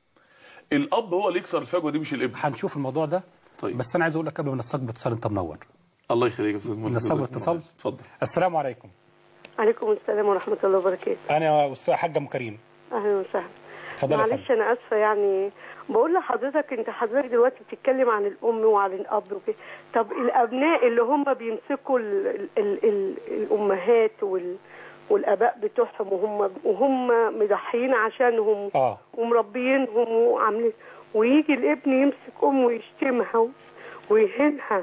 الاب هو اللي يكسر الفجوه دي مش الابن هنشوف الموضوع ده طيب بس انا عايز اقول لك قبل ما نستقبل اتصال انت منور الله يخليك يا استاذ مهندس. نستقبل اتصال اتفضل السلام عليكم عليكم السلام ورحمة الله وبركاته انا استاذ حاجه ام كريم أهلا وسهلا اتفضل يا معلش أنا آسفة يعني بقول لحضرتك أنت حضرتك دلوقتي بتتكلم عن الأم وعن الأب وكده طب الأبناء اللي هم بيمسكوا ال ال ال ال الأمهات وال والآباء بتوعهم وهم وهم مضحيين عشانهم اه ومربيينهم وعاملين ويجي الابن يمسك أمه ويشتمها ويهينها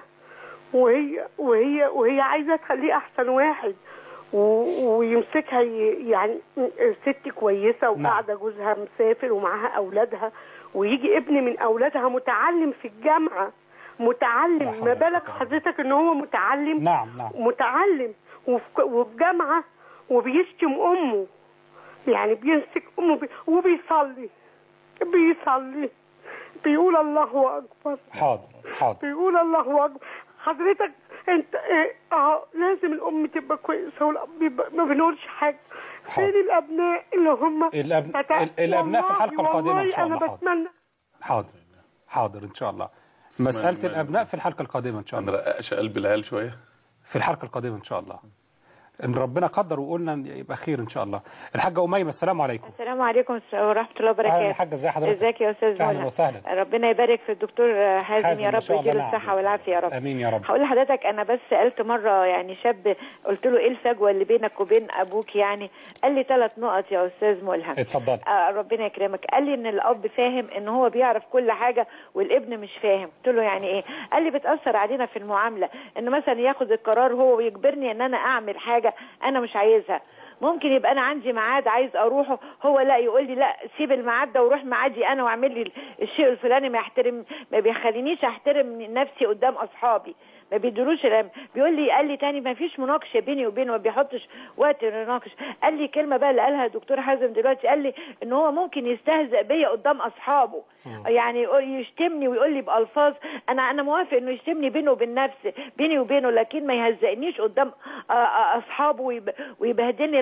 وهي وهي وهي عايزه تخليه احسن واحد و- ويمسكها ي- يعني ست كويسه وقاعده جوزها مسافر ومعاها اولادها ويجي ابن من اولادها متعلم في الجامعه متعلم ما بالك حضرتك ان هو متعلم نعم نعم متعلم وفي وفي جامعه وبيشتم امه يعني بيمسك امه بي وبيصلي بيصلي بيقول الله اكبر حاضر حاضر بيقول الله اكبر حضرتك انت اه اه لازم الام تبقى كويسه والاب يبقى ما بنقولش حاجه فين الابناء اللي هم الأب- فت- ال- الأبناء في الحلقة والله- القادمة إن شاء والله الله. انا بتمنى حاضر حاضر ان شاء الله اسمع مساله المهم. الابناء في الحلقه القادمه ان شاء الله نرققش قلب العيال شويه في الحلقه القادمه ان شاء الله ان ربنا قدر وقلنا إن يبقى خير ان شاء الله الحاجه اميمه السلام عليكم السلام عليكم ورحمة الله اهلا وبركاته يا حاجه ازي حضرتك ازيك يا استاذ اهلا ملهم وسهلا ربنا يبارك في الدكتور حازم, حازم يا إن رب شاء الله، يديله نعم. الصحة والعافية يا رب امين يا رب هقول لحضرتك انا بس سالت مره يعني شاب قلت له ايه الفجوه اللي بينك وبين ابوك يعني قال لي ثلاث نقط يا استاذ ملهم اتفضل آه ربنا يكرمك قال لي ان الاب فاهم ان هو بيعرف كل حاجه والابن مش فاهم قلت له يعني ايه قال لي بتاثر علينا في المعامله ان مثلا ياخد القرار هو ويجبرني ان انا اعمل حاجه انا مش عايزها ممكن يبقى انا عندي ميعاد عايز اروحه هو لا يقول لي لا سيب الميعاد ده وروح ميعادي انا واعمل لي الشيء الفلاني ما يحترم ما بيخلينيش احترم نفسي قدام اصحابي ما بيدروش العلم بيقول لي قال لي تاني ما فيش مناقشه بيني وبينه ما بيحطش وقت نناقش قال لي كلمه بقى اللي قالها الدكتور حازم دلوقتي قال لي ان هو ممكن يستهزئ بيا قدام اصحابه يعني يقول- يشتمني ويقول لي بالفاظ انا انا موافق انه يشتمني بينه وبين نفسي بيني وبينه لكن ما يهزئنيش قدام آه، آه، اصحابه ويب- ويبهدلني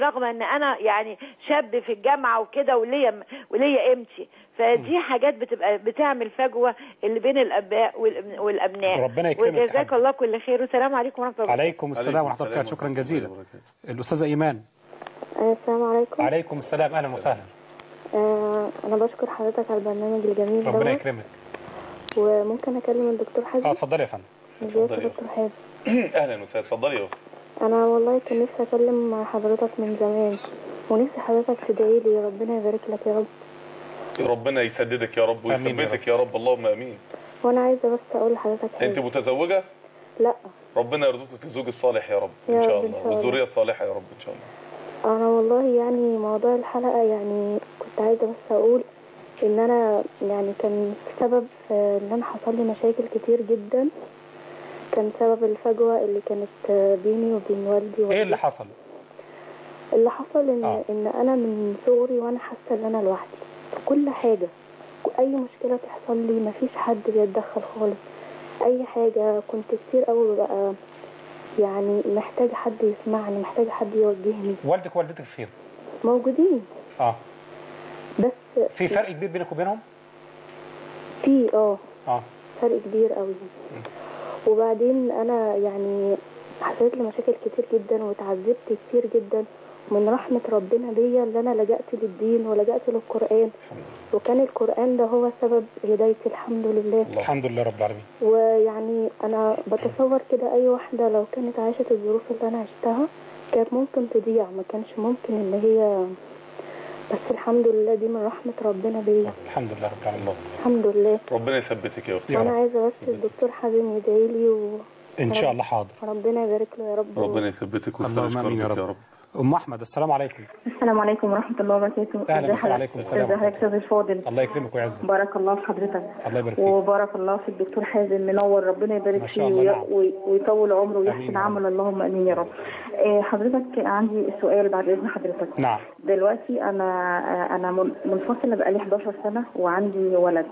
رغم ان انا يعني شاب في الجامعه وكده وليا وليا قيمتي فدي حاجات بتبقى بتعمل فجوه اللي بين الاباء والأب- والابناء ربنا يكرمك يا وجزاك حاج. الله كل خير والسلام عليكم ورحمه الله عليكم السلام ورحمة الله وبركاته شكرا جزيلا الأستاذة إيمان السلام عليكم عليكم السلام أهلا وسهلا آه انا بشكر حضرتك على البرنامج الجميل ربنا دوت يكرمك وممكن اكلم الدكتور حازم اه اتفضلي يا فندم ازيك يا اتفضلي. دكتور حازم اهلا وسهلا اتفضلي يا أخت. انا والله كان نفسي اكلم مع حضرتك من زمان ونفسي حضرتك تدعي لي ربنا يبارك لك يا رب ربنا يسددك يا رب آمين يا ويثبتك يا رب اللهم امين وانا عايزه بس اقول لحضرتك انت حاجه متزوجه لا ربنا يرزقك الزوج الصالح يا رب يا ان شاء رب إن الله شاء الله. والذريه الصالحه يا رب ان شاء الله انا والله يعني موضوع الحلقه يعني كنت عايزه بس اقول ان انا يعني كان سبب في ان انا حصل لي مشاكل كتير جدا كان سبب الفجوه اللي كانت بيني وبين والدي إيه ووالدتي. اللي حصل اللي حصل ان آه. ان انا من صغري وانا حاسه ان انا لوحدي في كل حاجه اي مشكله تحصل لي مفيش حد بيتدخل خالص اي حاجه كنت كتير قوي ببقى يعني محتاجه حد يسمعني محتاجه حد يوجهني والدك ووالدتك فين موجودين اه بس في فرق كبير بينك وبينهم في اه اه فرق كبير قوي وبعدين انا يعني حصلت لي مشاكل كتير جدا واتعذبت كتير جدا من رحمة ربنا بيا اللي انا لجأت للدين ولجأت للقرآن وكان القرآن ده هو سبب هدايتي الحمد لله الحمد لله رب العالمين ويعني انا بتصور كده اي واحدة لو كانت عاشت الظروف اللي انا عشتها كانت ممكن تضيع ما كانش ممكن ان هي بس الحمد لله دي من رحمة ربنا بيا الحمد لله رب العالمين الحمد لله ربنا يثبتك يا اختي وانا عايزة بس الدكتور حازم يدعي لي و... إن شاء الله حاضر ربنا يبارك له يا رب ربنا يثبتك اللهم آمين يا ويستر رب أم أحمد السلام عليكم السلام عليكم ورحمة الله وبركاته أهلا ازي وسهلا حضرتك؟ عليكم السلام ازي حضرتك استاذ الفاضل الله يكرمك ويعزك بارك الله في حضرتك الله يبارك فيك وبارك الله في الدكتور حازم منور ربنا يبارك ما فيه شاء الله، وي- نعم. وي- ويطول عمره آمين ويحسن يا رب. عمله اللهم امين يا رب آه، حضرتك عندي سؤال بعد اذن حضرتك نعم دلوقتي انا آه، انا من- منفصله بقالي 11 سنه وعندي ولد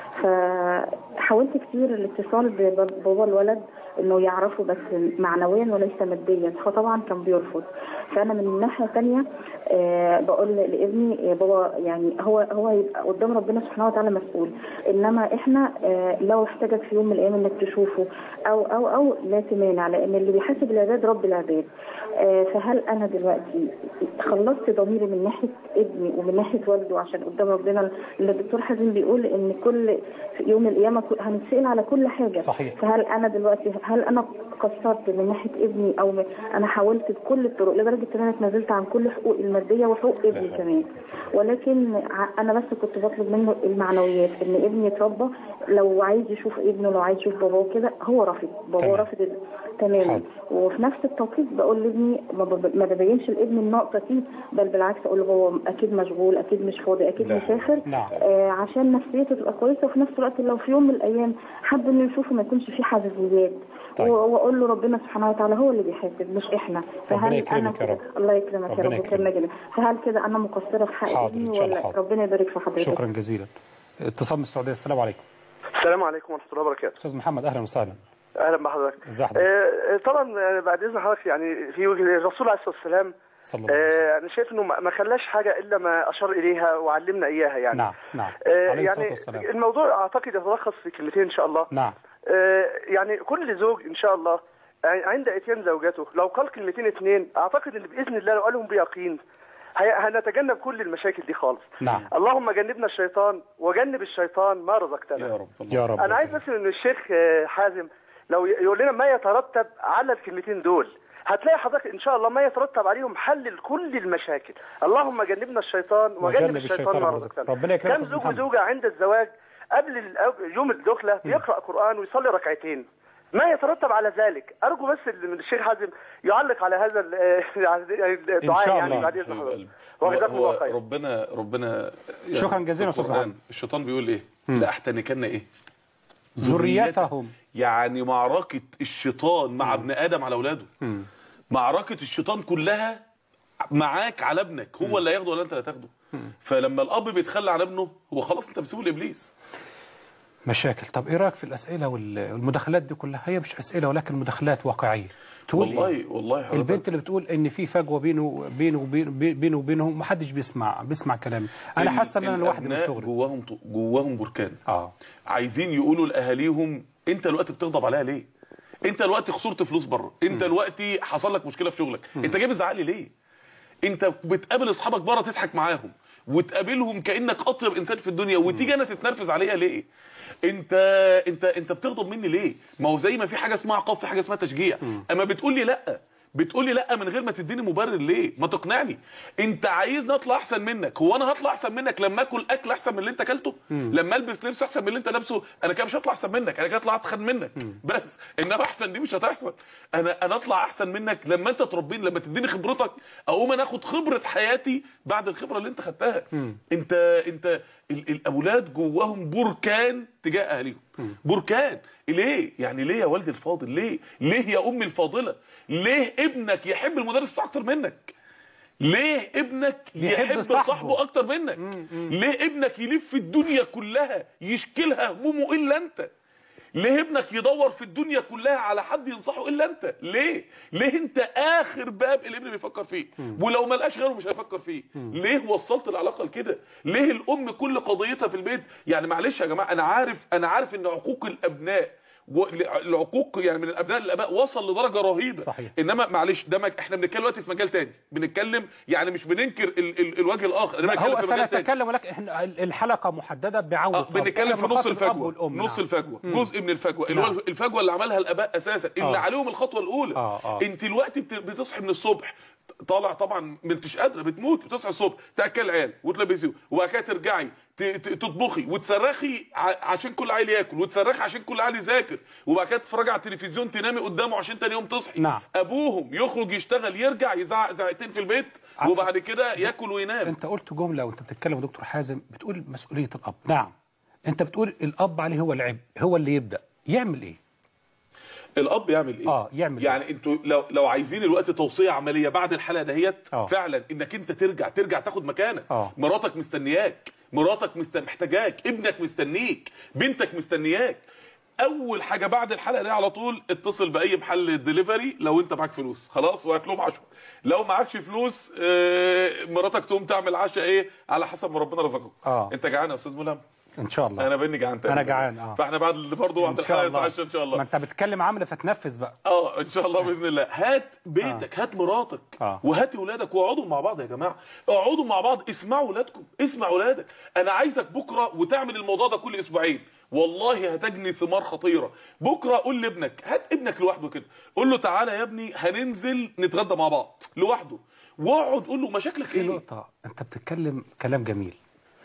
فحاولت كتير الاتصال ببابا الولد انه يعرفه بس معنويا وليس ماديا فطبعا كان بيرفض فانا من ناحيه تانية آه، بقول لابني يا بابا يعني هو هو هيبقى قدام ربنا سبحانه وتعالى مسؤول انما احنا آه، لو احتاجك في يوم من الايام انك تشوفه او او او لا تمانع لان اللي بيحاسب العباد رب العباد آه، فهل انا دلوقتي خلصت ضميري من ناحيه ابني ومن ناحيه والده عشان قدام ربنا اللي الدكتور حازم بيقول ان كل في يوم القيامه كل- هنتسال على كل حاجه صحيح. فهل انا دلوقتي هل انا قصرت من ناحيه ابني او م- انا حاولت بكل الطرق لدرجه ان انا اتنازلت عن كل حقوقي الماديه وحقوق ابني كمان ولكن ع- انا بس كنت بطلب منه المعنويات ان ابني يتربى لو عايز يشوف ابنه لو عايز يشوف باباه كده هو رافض باباه تمام. رافض ال- تماما وفي نفس التوقيت بقول لابني ما ب- ما ببينش لابني النقطه دي بل بالعكس اقول له بابا اكيد مشغول اكيد مش فاضي اكيد نعم. مسافر نعم. آه عشان نفسيته تبقى كويسه وفي نفس الوقت لو في يوم من الايام حب انه يشوفه ما يكونش فيه حساسيات طيب. و- واقول له ربنا سبحانه وتعالى هو اللي بيحاسب مش احنا ربنا انا يكرمك يا كده- رب. الله يكرمك يا ربنا رب يكرمك. ويكرمنا جميعا فهل كده انا مقصره في حق حاضر، ابني إن شاء الله ولا حاضر. ربنا يبارك في حضرتك شكرا جزيلا اتصال من السعودية السلام عليكم السلام عليكم ورحمة الله وبركاته أستاذ محمد أهلا وسهلا أهلا بحضرتك ازي حضرتك آه، طبعا آه، بعد إذن حضرتك يعني في وجه الرسول عليه الصلاة والسلام صلى الله عليه وسلم آه، أنا شايف إنه ما ما خلاش حاجة إلا ما أشار إليها وعلمنا إياها يعني نعم نعم آه، عليه الصلاة يعني والسلام الموضوع أعتقد يتلخص في كلمتين إن شاء الله نعم آه، يعني كل زوج إن شاء الله آه، عند إتيان زوجته لو قال كلمتين اتنين أعتقد إن بإذن الله لو قالهم بيقين هي- هنتجنب كل المشاكل دي خالص نعم اللهم جنبنا الشيطان وجنب الشيطان ما رزقتنا يا رب يا رب انا عايز بس ان الشيخ آه، حازم لو ي- يقول لنا ما يترتب على الكلمتين دول هتلاقي حضرتك ان شاء الله ما يترتب عليهم حل لكل المشاكل اللهم جنبنا الشيطان وجنب الشيطان ما رزقتنا ربنا يكرمك كم يا زوج محمد. وزوجه عند الزواج قبل ال- يوم الدخله بيقرا قران ويصلي ركعتين ما يترتب على ذلك ارجو بس ان الشيخ حازم يعلق على هذا ال- الدعاء شاء يعني الله. بعد اذن حبيب حضرتك قلبي. وجزاكم هو الله خير ربنا ربنا يعني شكرا جزيلا في أستاذ القرآن محمد. الشيطان بيقول ايه مم. لاحتنكن ايه ذريتهم يعني معركة الشيطان مع ابن ادم على اولاده مم. معركة الشيطان كلها معاك على ابنك هو اللي هياخده ولا انت اللي هتاخده فلما الاب بيتخلى عن ابنه هو خلاص انت بتسيبه لابليس مشاكل طب ايه رايك في الاسئله وال- والمداخلات دي كلها هي مش اسئله ولكن مداخلات واقعيه تقول والله إيه؟ والله حضرتك البنت اللي بتقول ان في فجوه بينه بينه وبين- بينه وبينه ما حدش بيسمع بيسمع كلامي انا ال- حاسه ان انا لوحدي من الأبناء شغلي جواهم ط- جواهم بركان اه عايزين يقولوا لاهاليهم انت دلوقتي بتغضب عليها ليه انت دلوقتي خسرت فلوس بره انت دلوقتي حصل لك مشكله في شغلك انت جاي بتزعق لي ليه انت بتقابل اصحابك بره تضحك معاهم وتقابلهم كانك اطيب انسان في الدنيا وتيجي انا تتنرفز عليها ليه انت انت انت بتغضب مني ليه ما هو زي ما في حاجه اسمها عقاب في حاجه اسمها تشجيع اما بتقول لي لا بتقول لي لا من غير ما تديني مبرر ليه ما تقنعني انت عايزني اطلع احسن منك هو انا هطلع احسن منك لما اكل اكل احسن من اللي انت اكلته لما البس لبس احسن من اللي انت لابسه انا كده مش هطلع احسن منك انا كده هطلع اتخن منك بس انما احسن دي مش هتحصل انا انا اطلع احسن منك لما انت تربيني لما تديني خبرتك اقوم انا اخد خبره حياتي بعد الخبره اللي انت خدتها انت انت ال- الاولاد جواهم بركان تجاه اهاليهم بركان ليه يعني ليه يا والدي الفاضل ليه ليه يا امي الفاضله ليه ابنك يحب المدرس بتاعه اكتر منك ليه ابنك يحب يحب صاحبه. صاحبه اكتر منك ليه ابنك يلف الدنيا كلها يشكلها همومه الا انت ليه ابنك يدور في الدنيا كلها على حد ينصحه الا انت ليه ليه انت اخر باب الابن بيفكر فيه ولو ما لقاش غيره مش هيفكر فيه ليه وصلت العلاقه لكده ليه الام كل قضيتها في البيت يعني معلش يا جماعه انا عارف انا عارف ان عقوق الابناء و- العقوق يعني من الابناء للاباء وصل لدرجه رهيبه صحيح. انما معلش ده مج... احنا بنتكلم دلوقتي في مجال تاني بنتكلم يعني مش بننكر ال... ال... الوجه الاخر انا بنتكلم هو في مجال تاني سنتكلم ولكن احنا الحلقه محدده بعوده اه بنتكلم في نص الفجوه والأم نص نعم. الفجوه مم. جزء من الفجوه اللي نعم. هو الفجوه اللي عملها الاباء اساسا اللي آه. عليهم الخطوه الاولى آه، آه. انت دلوقتي بت- بتصحي من الصبح طالع طبعا ما انتش قادره بتموت بتصحي الصبح تاكل العيال وتلبسيه وبعد كده ترجعي ت- ت- تطبخي وتصرخي ع- عشان كل عيل ياكل وتصرخي عشان كل عيل يذاكر وبعد كده تتفرجي على التلفزيون تنامي قدامه عشان تاني يوم تصحي نعم. ابوهم يخرج يشتغل يرجع يزعق زعقتين في البيت عفوا. وبعد كده ياكل وينام انت قلت جمله وانت بتتكلم يا دكتور حازم بتقول مسؤوليه الاب نعم انت بتقول الاب عليه هو العبء هو اللي يبدا يعمل ايه الاب يعمل ايه اه يعمل يعني انتوا لو لو عايزين الوقت توصيه عمليه بعد الحلقه دهيت آه. فعلا انك انت ترجع ترجع تاخد مكانك آه. مراتك مستنياك مراتك مست... محتاجاك ابنك مستنيك بنتك مستنياك اول حاجه بعد الحلقه دي على طول اتصل باي محل ديليفري لو انت معاك فلوس خلاص وهات لهم عشوه لو معكش فلوس آه، مراتك تقوم تعمل عشاء ايه على حسب ما ربنا رزقك اه انت جعان يا استاذ ملهم ان شاء الله انا بني جعان تقريبا. انا جعان اه فاحنا بعد برضه بعد ان شاء الحلقه الله نتعشى ان شاء الله ما انت بتتكلم عمل فتنفذ بقى اه ان شاء الله باذن الله هات بيتك هات مراتك آه. وهات ولادك واقعدوا مع بعض يا جماعه اقعدوا مع بعض اسمعوا ولادكم اسمع ولادك انا عايزك بكره وتعمل الموضوع ده كل اسبوعين والله هتجني ثمار خطيره بكره قول لابنك هات ابنك لوحده كده قول له تعالى يا ابني هننزل نتغدى مع بعض لوحده واقعد قول له مشاكلك في ايه نقطه انت بتتكلم كلام جميل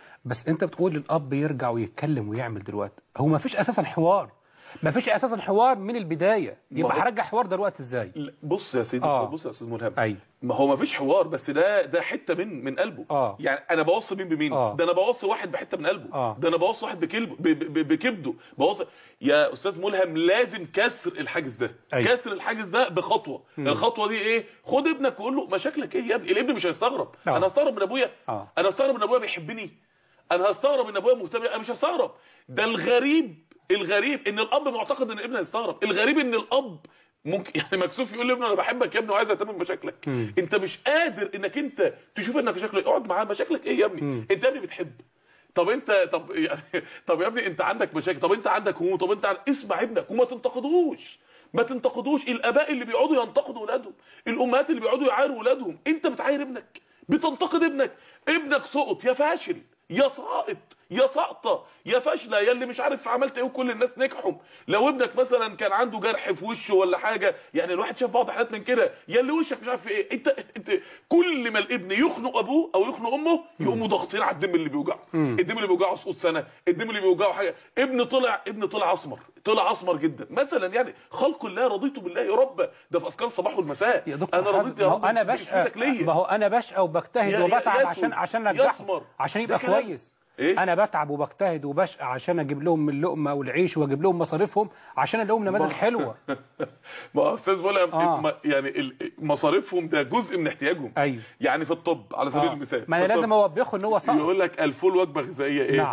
بس انت بتقول الاب يرجع ويتكلم ويعمل دلوقتي هو ما فيش اساسا حوار ما فيش اساسا حوار من البدايه يبقى ما هو- هرجع حوار دلوقتي ازاي لا، بص يا سيدي آه. بص يا استاذ ملهم ايوه ما هو ما فيش حوار بس ده ده حته من من قلبه آه. يعني انا بوصي مين بمين آه. ده انا بوصي واحد بحته من قلبه آه. ده انا بوصي واحد بكلبه ب- ب- بكبده بوصي يا استاذ ملهم لازم كسر الحاجز ده أيوة. كسر الحاجز ده بخطوه مم. الخطوه دي ايه خد ابنك وقول له مشاكلك ايه يا ابني الابن مش هيستغرب آه. انا هستغرب من ابويا آه. انا هستغرب من ابويا بيحبني انا هستغرب ان ابويا مهتم انا مش هستغرب ده الغريب الغريب ان الاب معتقد ان ابنه هيستغرب الغريب ان الاب ممكن يعني مكسوف يقول لابنه انا بحبك يا ابني وعايز اهتم بمشاكلك مم. انت مش قادر انك انت تشوف انك مشاكلك اقعد معاه مشاكلك ايه يا ابني مم. انت يا ابني بتحب طب انت طب يعني طب يا ابني انت عندك مشاكل طب انت عندك هموم طب انت عن... اسمع ابنك وما تنتقدوش ما تنتقدوش الاباء اللي بيقعدوا ينتقدوا اولادهم الامهات اللي بيقعدوا يعايروا اولادهم انت بتعاير ابنك بتنتقد ابنك ابنك سقط يا فاشل يا ساقط يا ساقطه يا فاشله يا اللي مش عارف عملت ايه وكل الناس نجحوا لو ابنك مثلا كان عنده جرح في وشه ولا حاجه يعني الواحد شاف بعض حالات من كده يا اللي وشك مش عارف في ايه انت انت كل ما الابن يخنق ابوه او يخنق امه يقوموا ضاغطين على الدم اللي بيوجعه مم. الدم اللي بيوجعه سقوط سنه الدم اللي بيوجعه حاجه ابن طلع ابن طلع اسمر طلع اسمر جدا مثلا يعني خلق الله رضيت بالله يا رب ده في اذكار الصباح والمساء يا دكتور انا رضيت حازم، يا ما هو رب انا باسمتك بشقى ليا ما هو انا بشقى وبجتهد يا- يا- وبتعب يسود، عشان عشان انجحه يسمر. عشان ده يبقى كلام. كويس إيه؟ انا بتعب وبجتهد وبشقى عشان اجيب لهم اللقمه والعيش واجيب لهم مصاريفهم عشان الاقيهم نماذج حلوه ما هو استاذ ملهم آه. ما- يعني ال- مصاريفهم ده جزء من احتياجهم ايوه يعني في الطب على سبيل آه. المثال ما في انا الطب لازم اوبخه ان هو صح يقول لك الفول وجبه غذائيه ايه نعم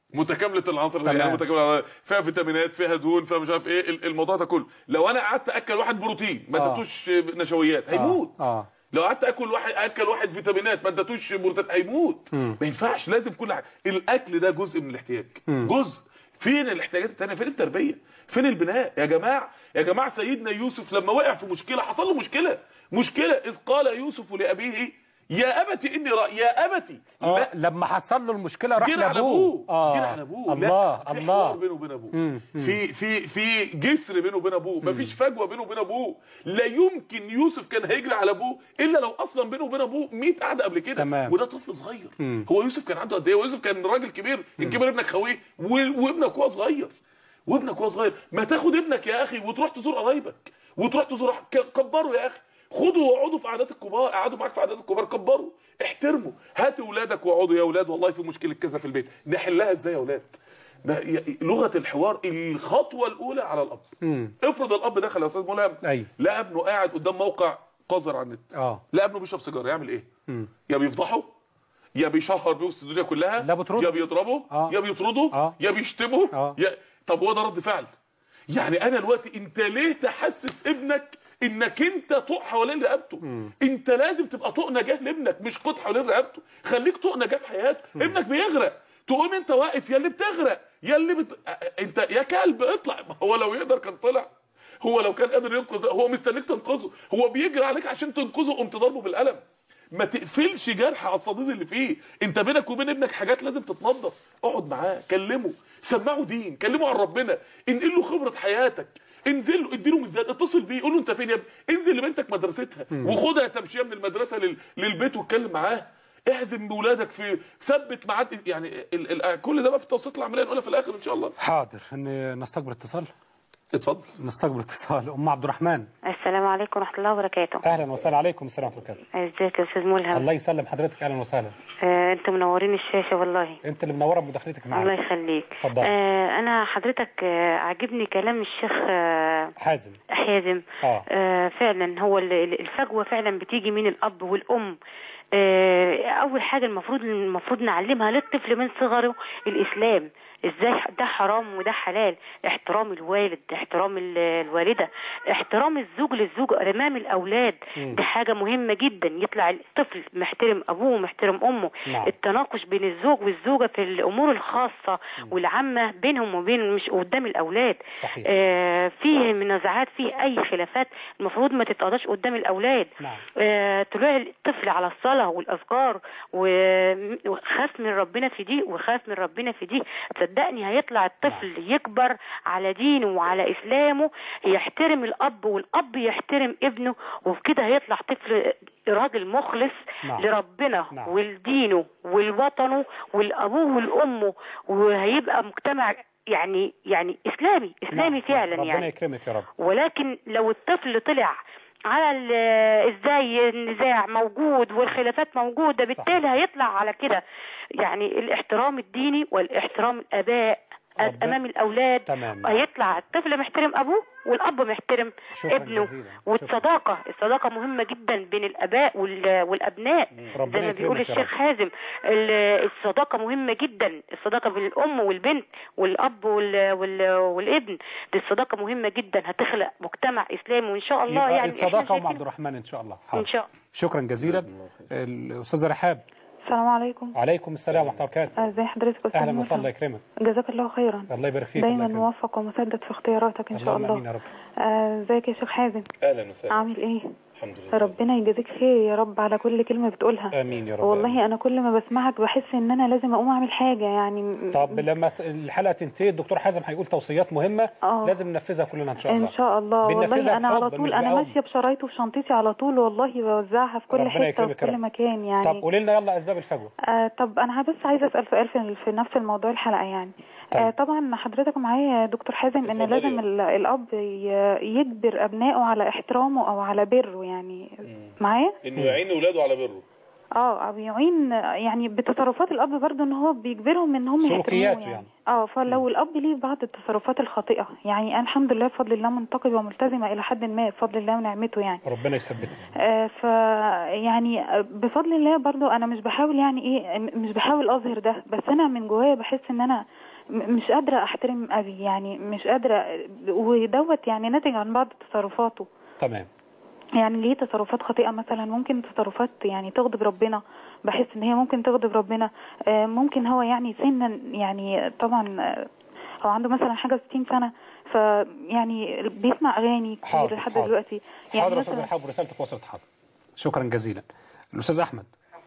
متكامله العناصر تمام. يعني متكامله فيها فيتامينات فيها دهون فيها مش عارف ايه ال- الموضوع ده كله لو انا قعدت اكل واحد بروتين ما آه. اديتوش نشويات هيموت اه لو قعدت اكل واحد اكل واحد فيتامينات ما اديتوش بروتين هيموت مم. ما ينفعش لازم كل حاجه الاكل ده جزء من الاحتياج مم. جزء فين الاحتياجات التانية فين التربيه فين البناء يا جماعه يا جماعه سيدنا يوسف لما وقع في مشكله حصل له مشكله مشكله اذ قال يوسف لابيه يا ابتي اني رأي يا ابتي اه لما حصل له المشكله راح جري على لابوه ابوه جري على ابوه الله لا، في الله حوار بينه وبين ابوه مم. مم. في في في جسر بينه وبين ابوه مفيش فجوه بينه وبين ابوه لا يمكن يوسف كان هيجري على ابوه الا لو اصلا بينه وبين ابوه 100 قعده قبل كده تمام. وده طفل صغير مم. هو يوسف كان عنده قد ايه هو يوسف كان راجل كبير ان كبر ابنك خويه و- وابنك وهو صغير وابنك وهو صغير ما تاخد ابنك يا اخي وتروح تزور قرايبك وتروح تزور ك- كبره يا اخي خدوا واقعدوا في قعدات الكبار قعدوا معاك في قعدات الكبار كبروا احترموا هاتوا اولادك واقعدوا يا اولاد والله في مشكله كذا في البيت نحلها ازاي يا اولاد ده ي- لغه الحوار الخطوه الاولى على الاب مم. افرض الاب دخل يا استاذ ملهم ايوه لقى ابنه قاعد قدام موقع قذر على النت اه لقى ابنه بيشرب سيجاره يعمل ايه مم. يا بيفضحه يا بيشهر بيه وسط الدنيا كلها لا بترده. يا بيضربه آه. يا بيطرده آه. يا بيشتمه آه. يا طب هو ده رد فعل يعني انا دلوقتي انت ليه تحسس ابنك انك انت طوق حوالين رقبته مم. انت لازم تبقى طوق نجاه لابنك مش قط حوالين رقبته خليك طوق نجاه في حياته ابنك بيغرق تقوم انت واقف يا اللي بتغرق يا اللي بت... انت يا كلب اطلع ما هو لو يقدر كان طلع هو لو كان قادر ينقذ هو مستنيك تنقذه هو بيجري عليك عشان تنقذه قمت ضربه بالقلم ما تقفلش جرح على الصديد اللي فيه انت بينك وبين ابنك حاجات لازم تتنظف اقعد معاه كلمه سمعه دين كلمه عن ربنا انقل له خبره حياتك انزل له اديله ميزان اتصل بيه قول له انت فين يا ابني انزل لبنتك مدرستها وخدها تمشيه من المدرسه لل... للبيت واتكلم معاه اعزم بولادك في ثبت ميعاد يعني ال... ال... كل ده بقى في التوسيط العمليه نقولها في الاخر ان شاء الله حاضر ان نستقبل اتصال اتفضل نستقبل اتصال ام عبد الرحمن السلام عليكم ورحمة الله وبركاته اهلا وسهلا عليكم السلام عليكم ازيك يا استاذ ملهم الله يسلم حضرتك اهلا وسهلا آه انتم منورين الشاشة والله انت اللي منوره بمداخلتك الله معانا يخليك اتفضل. آه انا حضرتك آه عجبني كلام الشيخ آه حازم حازم اه آه فعلا هو ال- ال- الفجوة فعلا بتيجي من الأب والأم آه أول حاجة المفروض المفروض نعلمها للطفل من صغره الإسلام ازاي ده حرام وده حلال احترام الوالد احترام ال- الوالدة احترام الزوج للزوج امام الاولاد مم. دي حاجة مهمة جدا يطلع الطفل محترم ابوه محترم امه نعم. التناقش بين الزوج والزوجة في الامور الخاصة والعامة بينهم وبين مش قدام الاولاد صحيح. آه فيه منازعات فيه اي خلافات المفروض ما تتقضاش قدام الاولاد نعم. آه، طلوع الطفل على الصلاة والأذكار و- وخاف من ربنا في دي وخاف من ربنا في دي صدقني هيطلع الطفل يكبر على دينه وعلى إسلامه يحترم الأب والأب يحترم ابنه وبكده هيطلع طفل راجل مخلص نعم. لربنا نعم. ولدينه ولوطنه ولأبوه ولأمه وهيبقى مجتمع يعني يعني إسلامي إسلامي نعم. فعلا ربنا يعني يكرمك يا رب ولكن لو الطفل طلع على ال- ازاي النزاع موجود والخلافات موجودة بالتالي هيطلع على كده يعني الاحترام الديني والاحترام الاباء ربنا- امام الاولاد تمام. هيطلع الطفل محترم ابوه والاب محترم شكراً ابنه جزيلاً. والصداقة الصداقة مهمة جدا بين الاباء وال- والابناء ربنا زي ما بيقول يكرمك يا الشيخ رب. حازم ال- الصداقة مهمة جدا الصداقة بين الأم والبنت والأب وال... وال... والابن دي الصداقة مهمة جدا هتخلق مجتمع إسلامي وإن شاء الله يبقى يعني إحنا الصداقه ام شايفين- عبد الرحمن ان شاء الله إن حاضر. شاء الله شكرا جزيلا الاستاذه رحاب السلام عليكم عليكم السلام ورحمه الله وبركاته ازي حضرتك استاذ اهلا ملهم؟ وسهلا الله يكرمك جزاك الله خيرا الله يبارك فيك دايما الله يكرمك. موفق ومسدد في اختياراتك ان شاء اللهم امين الله يا رب آه، ازيك يا شيخ حازم اهلا وسهلا عامل ايه الحمد لله ربنا يجازيك خير يا رب على كل كلمة بتقولها امين يا رب والله انا كل ما بسمعك بحس ان انا لازم اقوم اعمل حاجة يعني طب لما الحلقه تنتهي الدكتور حازم هيقول توصيات مهمه آه. لازم ننفذها كلنا ان شاء الله ان شاء الله بننفذها والله انا على بحب طول مش انا بقوم. ماشية بشرايطي وشنطتي على طول والله بوزعها في كل ربنا حتة وفي يكرمك يا كل رب. مكان يعني طب قولي لنا يلا اسباب الفجوه آه طب انا بس عايزه اسال سؤال في, في نفس الموضوع الحلقه يعني آه طبعا حضرتك معايا يا دكتور حازم ان اتفضلي. لازم ال- الاب ي- يجبر ابنائه على احترامه او على بره يعني معايا انه يعين اولاده على بره اه او يعين يعني بتصرفات الاب برضه ان هو بيجبرهم ان هم يحترموه سلوكياته يعني يعني. اه فلو الاب ليه بعض التصرفات الخاطئه يعني أنا الحمد لله بفضل الله منتقبه وملتزمه الى حد ما بفضل الله ونعمته يعني ربنا يثبتنا آه، ف يعني آه، بفضل الله برضو انا مش بحاول يعني ايه م- مش بحاول اظهر ده بس انا من جوايا بحس ان انا م- مش قادره احترم ابي يعني مش قادره ودوت يعني ناتج عن بعض تصرفاته تمام يعني ليه تصرفات خاطئة مثلا ممكن تصرفات يعني تغضب ربنا بحس ان هي ممكن تغضب ربنا آه، ممكن هو يعني سنا يعني طبعا آه، هو عنده مثلا حاجة 60 سنة فيعني بيسمع اغاني كتير حاضر، لحد حاضر. دلوقتي يعني حاضر يا استاذ مثلا رحاب ورسالتك وصلت حاضر شكرا جزيلا الاستاذ احمد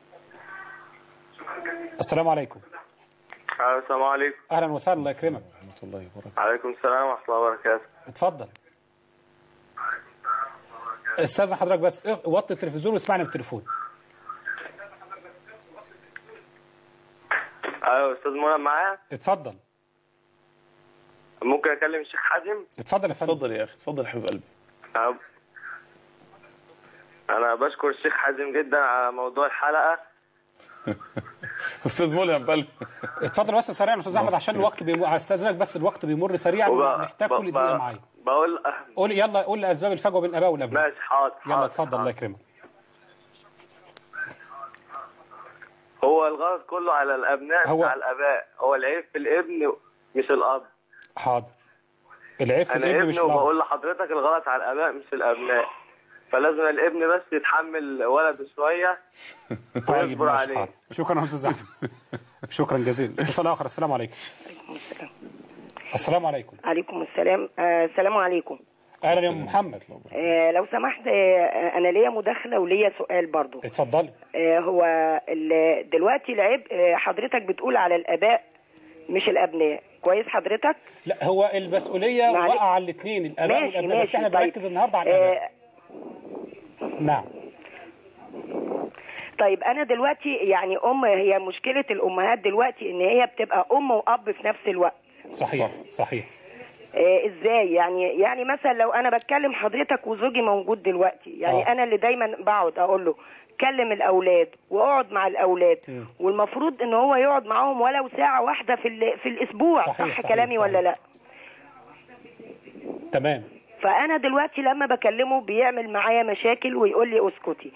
السلام عليكم السلام عليكم اهلا وسهلا الله يكرمك ورحمه الله وبركاته عليكم السلام ورحمة الله وبركاته اتفضل استاذ حضرتك بس اغ- وطي التلفزيون واسمعني بالتليفون ايوه استاذ منى معايا اتفضل ممكن اكلم الشيخ حازم اتفضل يا فندم اتفضل يا اخي اتفضل يا حبيب قلبي أنا- انا بشكر الشيخ حازم جدا على موضوع الحلقة استاذ ملهم بل اتفضل بس سريعا يا استاذ احمد عشان الوقت بيمر هستاذنك بس الوقت بيمر سريعا وب- محتاج ب- كل دقيقه ب- معايا بقول قول يلا قول لي اسباب الفجوه بين الاباء والابناء ماشي حاضر يلا حاضر اتفضل الله يكرمك هو الغلط كله على الابناء هو- هو... على الاباء هو العيب في الابن مش الاب حاضر العيب في انا الابن مش ابن الأب. وبقول لحضرتك الغلط على الاباء مش الابناء فلازم الابن بس يتحمل ولده شويه طيب ويصبر ماشي عليه حاضر شكرا يا استاذ احمد شكرا جزيلا اتصال اخر السلام عليكم السلام عليكم عليكم السلام آه السلام عليكم اهلا يا ام محمد آه لو سمحت آه انا ليا مداخله وليا سؤال برضو اتفضلي آه هو ال- دلوقتي العيب آه حضرتك بتقول على الاباء مش الابناء كويس حضرتك لا هو المسؤوليه معلش. وقع على الاثنين الاباء ماشي والابناء بس ماشي احنا طيب. بنركز النهارده على الاباء آه نعم طيب انا دلوقتي يعني ام هي مشكله الامهات دلوقتي ان هي بتبقى ام واب في نفس الوقت صحيح صحيح آه ازاي يعني يعني مثلا لو انا بتكلم حضرتك وزوجي موجود دلوقتي يعني آه. انا اللي دايما بقعد اقول له كلم الاولاد واقعد مع الاولاد م. والمفروض ان هو يقعد معاهم ولو ساعه واحده في ال- في الاسبوع صحيح، صح صحيح، كلامي ولا لا تمام فانا دلوقتي لما بكلمه بيعمل معايا مشاكل ويقول لي اسكتي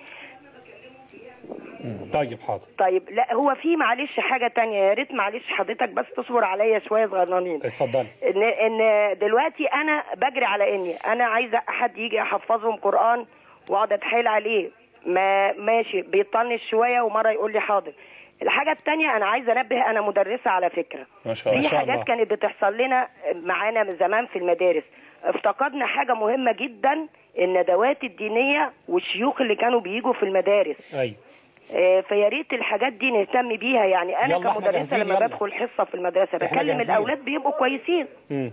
طيب حاضر طيب لا هو في معلش حاجه تانية يا ريت معلش حضرتك بس تصبر عليا شويه صغننين اتفضلي ان ان دلوقتي انا بجري على اني انا عايزه حد يجي يحفظهم قران واقعد اتحايل عليه ما ماشي بيطنش شويه ومره يقول لي حاضر الحاجه التانية انا عايزه انبه انا مدرسه على فكره ما شاء الله في حاجات كانت بتحصل لنا معانا من زمان في المدارس افتقدنا حاجه مهمه جدا الندوات الدينيه والشيوخ اللي كانوا بيجوا في المدارس ايوه آه، فيا ريت الحاجات دي نهتم بيها يعني انا يلا احنا كمدرسه جاهزين، لما يلا. بدخل حصه في المدرسه احنا بكلم جاهزين. الاولاد بيبقوا كويسين مم.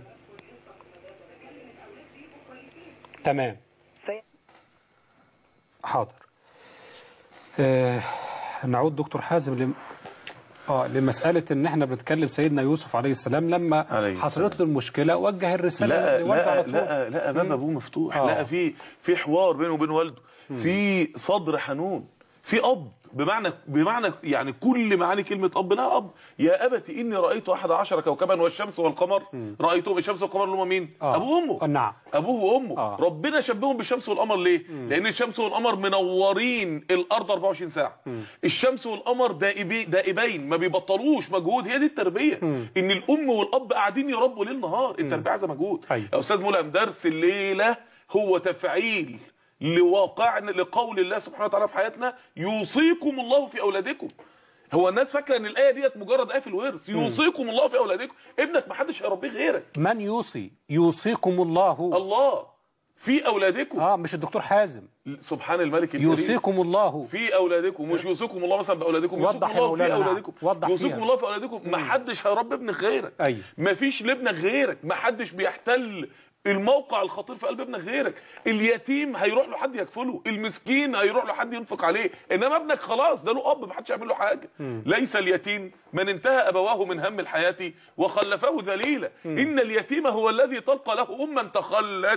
تمام في- حاضر آه نعود دكتور حازم لم... اه لمسألة ان احنا بنتكلم سيدنا يوسف عليه السلام لما عليه حصلت له المشكلة وجه الرسالة لا لوالده لا على طول. لا لا باب مم. ابوه مفتوح آه. لا في في حوار بينه وبين والده في صدر حنون في اب بمعنى بمعنى يعني كل معاني كلمه اب لها اب يا ابت اني رايت احد عشر كوكبا والشمس والقمر رايتهم الشمس والقمر اللي هم مين آه. ابوه وامه نعم ابوه وامه آه. ربنا شبههم بالشمس والقمر ليه لان الشمس والقمر منورين الارض 24 ساعه الشمس والقمر دائبي دائبين ما بيبطلوش مجهود هي دي التربيه ان الام والاب قاعدين يربوا ليل نهار التربيه عايزه مجهود أيوة. يا استاذ ملهم درس الليله هو تفعيل لواقعنا لقول الله سبحانه وتعالى في حياتنا يوصيكم الله في اولادكم هو الناس فاكره ان الايه ديت مجرد ايه في الورث يوصيكم الله في اولادكم ابنك ما حدش هيربيه غيرك من يوصي يوصيكم الله الله في اولادكم اه مش الدكتور حازم سبحان الملك الكريم يوصيكم الله في اولادكم مش يوصيكم الله مثلا باولادكم وضح يوصيكم يا الله في مولانا، نعم. اولادكم وضح يوصيكم فيها. الله في اولادكم ما حدش هيربي ابنك غيرك ايوه ما فيش لابنك غيرك ما حدش بيحتل الموقع الخطير في قلب ابنك غيرك اليتيم هيروح له حد يكفله المسكين هيروح له حد ينفق عليه انما ابنك خلاص ده له اب ما حدش يعمل له حاجه ليس اليتيم من انتهى ابواه من هم الحياه وخلفه ذليلا ان اليتيم هو الذي تلقى له اما تخلت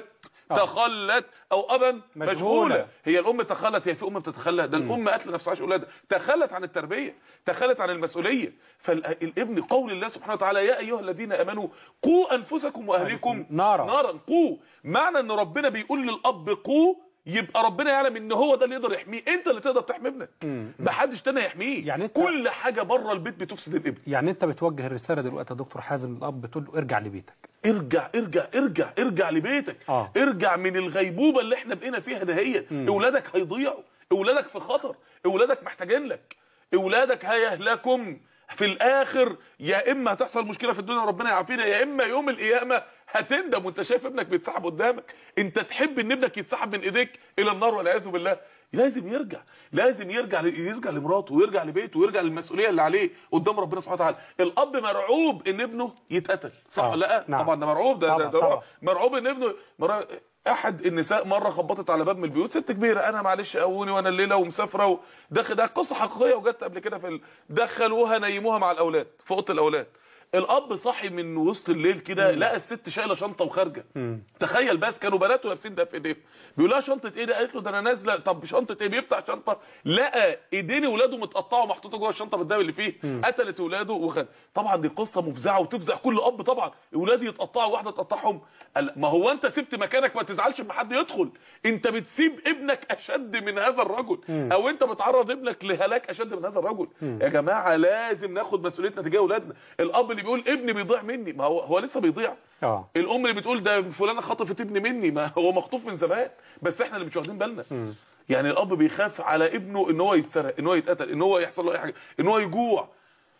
تخلت او ابا مشغولة. مشغوله هي الام تخلت هي في ام بتتخلى ده الام قتل نفسها عشان اولادها تخلت عن التربيه تخلت عن المسؤوليه فالابن قول الله سبحانه وتعالى يا ايها الذين امنوا قوا انفسكم واهليكم نارا. نارا قوا معنى ان ربنا بيقول للاب قوا يبقى ربنا يعلم ان هو ده اللي يقدر يحميه انت اللي تقدر تحمي ابنك محدش تاني يحميه يعني انت كل حاجه بره البيت بتفسد الابن يعني انت بتوجه الرساله دلوقتي يا دكتور حازم للاب بتقول له ارجع لبيتك ارجع ارجع ارجع ارجع لبيتك آه. ارجع من الغيبوبه اللي احنا بقينا فيها دهيت مم. اولادك هيضيعوا اولادك في خطر اولادك محتاجين لك اولادك هيهلكم في الاخر يا اما هتحصل مشكله في الدنيا وربنا يعافينا يا اما يوم القيامه هتندم وانت شايف ابنك بيتسحب قدامك انت تحب ان ابنك يتسحب من ايديك الى النار والعياذ بالله لازم يرجع لازم يرجع يرجع لمراته ويرجع لبيته ويرجع للمسؤوليه اللي عليه قدام ربنا سبحانه وتعالى الاب مرعوب ان ابنه يتقتل صح آه. ولا لا نعم. طبعا ده مرعوب ده, ده, طبعا، ده طبعا. مرعوب ان ابنه مرا... احد النساء مره خبطت على باب من البيوت ست كبيره انا معلش قووني وانا الليله ومسافره و... ده ده قصه حقيقيه وجت قبل كده في ال... دخلوها نيموها مع الاولاد في اوضه الاولاد الاب صحي من وسط الليل كده لقى الست شايله شنطه وخارجه تخيل بس كانوا بنات ولابسين ده في ايديهم بيقول لها شنطه ايه ده قالت له ده انا نازله طب شنطه ايه بيفتح شنطه لقى ايدين اولاده متقطعه ومحطوطه جوه الشنطه بالدم اللي فيه قتلت اولاده وخد طبعا دي قصه مفزعه وتفزع كل اب طبعا اولادي يتقطعوا واحده تقطعهم قال ما هو انت سبت مكانك ما تزعلش اما حد يدخل انت بتسيب ابنك اشد من هذا الرجل مم. او انت بتعرض ابنك لهلاك اشد من هذا الرجل مم. يا جماعه لازم ناخد مسؤوليتنا تجاه اولادنا الاب اللي بيقول ابني بيضيع مني ما هو هو لسه بيضيع اه الام اللي بتقول ده فلانه خطفت ابني مني ما هو مخطوف من زمان بس احنا اللي مش واخدين بالنا مم. يعني الاب بيخاف على ابنه ان هو يتسرق ان هو يتقتل ان هو يحصل له اي حاجه ان هو يجوع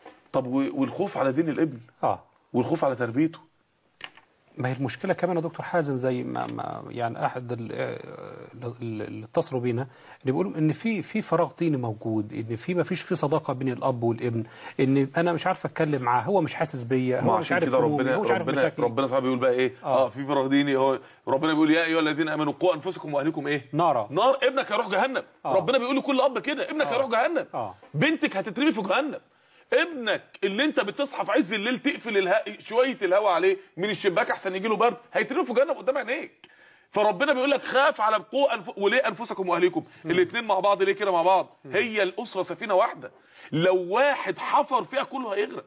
طب و- والخوف على دين الابن اه والخوف على تربيته ما هي المشكله كمان يا دكتور حازم زي ما, ما يعني احد ال- ال- اللي اتصلوا بينا اللي بيقولوا ان في في فراغ ديني موجود ان في ما فيش في صداقه بين الاب والابن ان انا مش عارف اتكلم معاه هو مش حاسس بيا ما هو مش عشان عارف كده همومي، ربنا هو مش عارف ربنا مشاكلي ربنا سبحانه بيقول بقى ايه آه. اه في فراغ ديني هو ربنا بيقول يا ايها الذين امنوا قوا انفسكم واهليكم ايه نارا نار ابنك هيروح جهنم آه. ربنا بيقول لكل اب كده ابنك آه. هيروح جهنم اه بنتك هتترمي في جهنم ابنك اللي انت بتصحى في عز الليل تقفل الها... شويه الهواء عليه من الشباك احسن يجي له برد هيترمي في جهنم قدام عينيك فربنا بيقول لك خاف على بقوا أنف... وليه انفسكم واهليكم الاثنين مع بعض ليه كده مع بعض هي الاسره سفينه واحده لو واحد حفر فيها كله هيغرق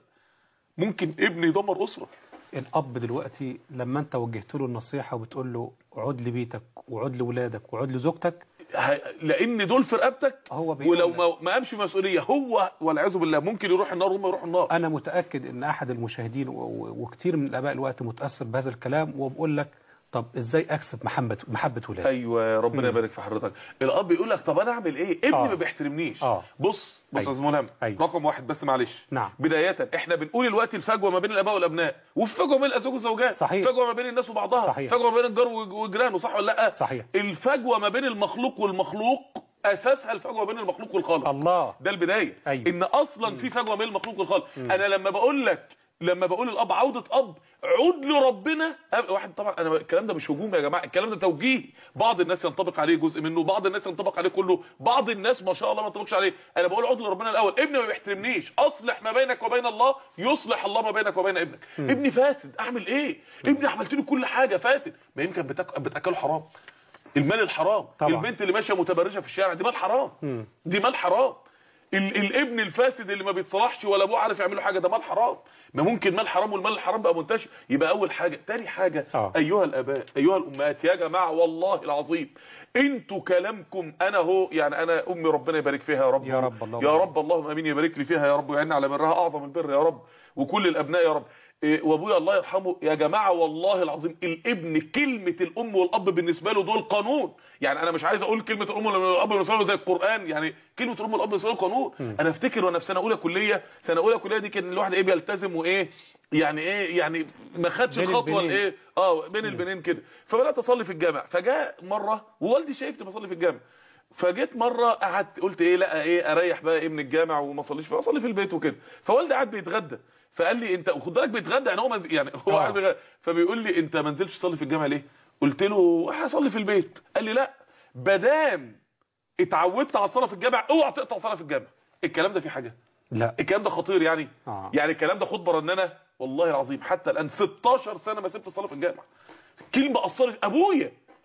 ممكن ابن يدمر اسره الاب دلوقتي لما انت وجهت له النصيحه وبتقول له عد لبيتك وعد لولادك وعد لزوجتك ه- لان دول في رقبتك هو بيقول ولو لك. ما ما قامش مسؤوليه هو والعياذ بالله ممكن يروح النار وهم يروحوا النار انا متاكد ان احد المشاهدين و- و- وكتير من الاباء الوقت متاثر بهذا الكلام وبقول لك طب ازاي اكسب محبه محبه ولادي ايوه ربنا مم. يبارك في حضرتك الاب يقول لك طب انا اعمل ايه ابني آه. ما بيحترمنيش آه. بص بص يا أيوة. استاذ ملهم أيوة. رقم واحد بس معلش نعم بدايه احنا بنقول الوقت الفجوه ما بين الاباء والابناء وفي فجوه بين الازواج والزوجات صحيح. فجوه ما بين الناس وبعضها صحيح. فجوه ما بين الجار وج- وجيرانه صح ولا لا صحيح الفجوه ما بين المخلوق والمخلوق اساسها الفجوه ما بين المخلوق والخالق الله ده البدايه أيوة. ان اصلا في فجوه بين المخلوق والخالق مم. انا لما بقول لك لما بقول الاب عوده اب عود لربنا أب- واحد طبعا انا الكلام ده مش هجوم يا جماعه الكلام ده توجيه بعض الناس ينطبق عليه جزء منه بعض الناس ينطبق عليه كله بعض الناس ما شاء الله ما ينطبقش عليه انا بقول عود لربنا الاول ابني ما بيحترمنيش اصلح ما بينك وبين الله يصلح الله ما بينك وبين ابنك مم. ابني فاسد اعمل ايه ابني عملت له كل حاجه فاسد ما يمكن بتاك... بتاكله حرام المال الحرام طبعا. البنت اللي ماشيه متبرجه في الشارع دي مال حرام مم. دي مال حرام ال الابن الفاسد اللي ما بيتصلحش ولا ابوه عارف يعمل له حاجه ده مال حرام ما ممكن مال حرام والمال الحرام بقى منتشر يبقى اول حاجه تاني حاجه آه. ايها الاباء ايها الامهات يا جماعه والله العظيم انتوا كلامكم انا هو يعني انا امي ربنا يبارك فيها يا رب يا رب اللهم يا رب اللهم امين يبارك لي فيها يا رب ويعيننا على برها اعظم البر يا رب وكل الابناء يا رب إيه، وابويا الله يرحمه يا جماعه والله العظيم الابن كلمه الام والاب بالنسبه له دول قانون يعني انا مش عايز اقول كلمه الام والاب بالنسبه له زي القران يعني كلمه الام والاب بالنسبه له قانون مم. انا افتكر وانا في سنه اولى كليه سنه اولى كليه دي كان الواحد ايه بيلتزم وايه يعني ايه يعني ما خدش بين الخطوه البنين. الايه اه بين البنين كده فبدات اصلي في الجامع فجاء مره ووالدي شايفني بصلي في الجامع فجيت مره قعدت قلت ايه لا ايه اريح بقى ايه من الجامع وما اصليش فيه اصلي في البيت وكده فوالدي قعد بيتغدى فقال لي انت خد بالك بيتغدى يعني هو مز... يعني هو آه. قاعد بيتغدى. فبيقول لي انت ما نزلتش تصلي في الجامع ليه قلت له هصلي في البيت قال لي لا بدام اتعودت على الصلاه في الجامع اوعى تقطع صلاه في الجامع الكلام ده فيه حاجه لا الكلام ده خطير يعني آه. يعني الكلام ده خد برنانه والله العظيم حتى الان 16 سنه ما سبت الصلاه في الجامع كلمه اثرت ابويا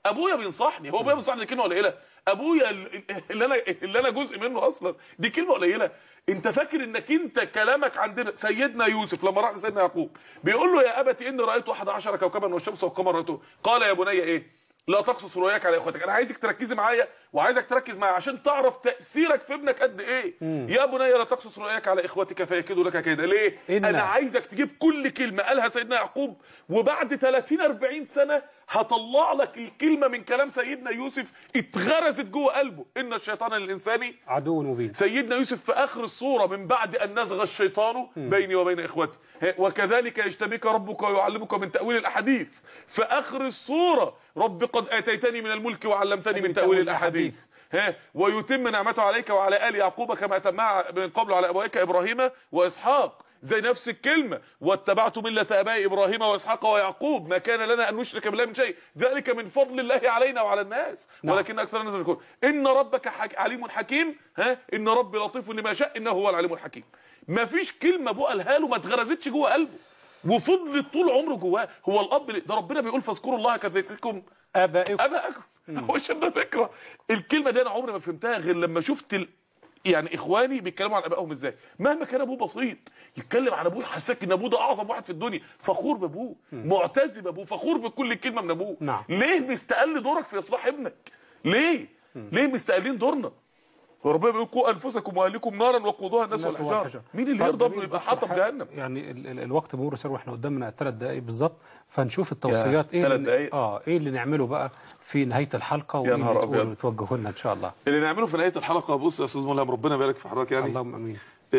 ابويا بينصحني هو ابويا بينصحني دي كلمه قليله ابويا ال- اللي انا اللي انا جزء منه اصلا دي كلمه قليله انت فاكر انك انت كلامك عندنا سيدنا يوسف لما راح لسيدنا يعقوب بيقول له يا ابتي اني رايت 11 كوكبا والشمس والقمر رايته قال يا بني ايه لا تقصص رؤياك على اخواتك انا عايزك تركزي معايا وعايزك تركز معايا عشان تعرف تاثيرك في ابنك قد ايه مم. يا بني لا تقصص رؤياك على اخواتك فيكيدوا لك كده ليه إن- انا عايزك تجيب كل كلمه قالها سيدنا يعقوب وبعد 30 40 سنه هطلع لك الكلمه من كلام سيدنا يوسف اتغرزت جوه قلبه ان الشيطان للانسان عدو مبين سيدنا يوسف في اخر الصوره من بعد ان نزغ الشيطان بيني وبين اخوتي ها، وكذلك يجتبيك ربك ويعلمك من تاويل الاحاديث في اخر الصوره رب قد اتيتني من الملك وعلمتني من تاويل الاحاديث ها ويتم نعمته عليك وعلى ال يعقوب كما اتمها من قبل على ابويك ابراهيم واسحاق زي نفس الكلمة واتبعت ملة ابائي ابراهيم واسحاق ويعقوب ما كان لنا ان نشرك بالله من شيء ذلك من فضل الله علينا وعلى الناس نعم. ولكن اكثر الناس لا يشكرون ان ربك حك... عليم حكيم ها ان ربي لطيف لما شاء انه هو العليم الحكيم ما فيش كلمة ابوه قالها له ما اتغرزتش جوه قلبه وفضلت طول عمره جواه هو الاب اللي- ده ربنا بيقول فاذكروا الله كذكركم ابائكم ابائكم هو شد ذكرى الكلمه دي انا عمري ما فهمتها غير لما شفت ال... يعني اخواني بيتكلموا عن ابائهم ازاي مهما كان ابوه بسيط يتكلم عن ابوه يحسسك ان ابوه ده اعظم واحد في الدنيا فخور بابوه معتز بابوه فخور بكل كلمه من ابوه نعم. ليه مستقل دورك في اصلاح ابنك ليه ليه مستقلين دورنا وربنا بيقول قوا انفسكم واهليكم نارا وقودها الناس الناس والحجاره والحجارة. مين اللي طب يرضى جميل انه يبقى بس حاطه في الحق- جهنم يعني ال ال الوقت بيمر سر واحنا قدامنا ثلاث دقائق بالظبط فنشوف التوصيات ايه ثلاث اللي- دقايق؟ اه ايه اللي نعمله بقى في نهايه الحلقه يا وايه نهار اللي أبيض. توجهوا لنا ان شاء الله اللي نعمله في نهايه الحلقه بص يا استاذ ملهم ربنا يبارك في حضرتك يعني اللهم امين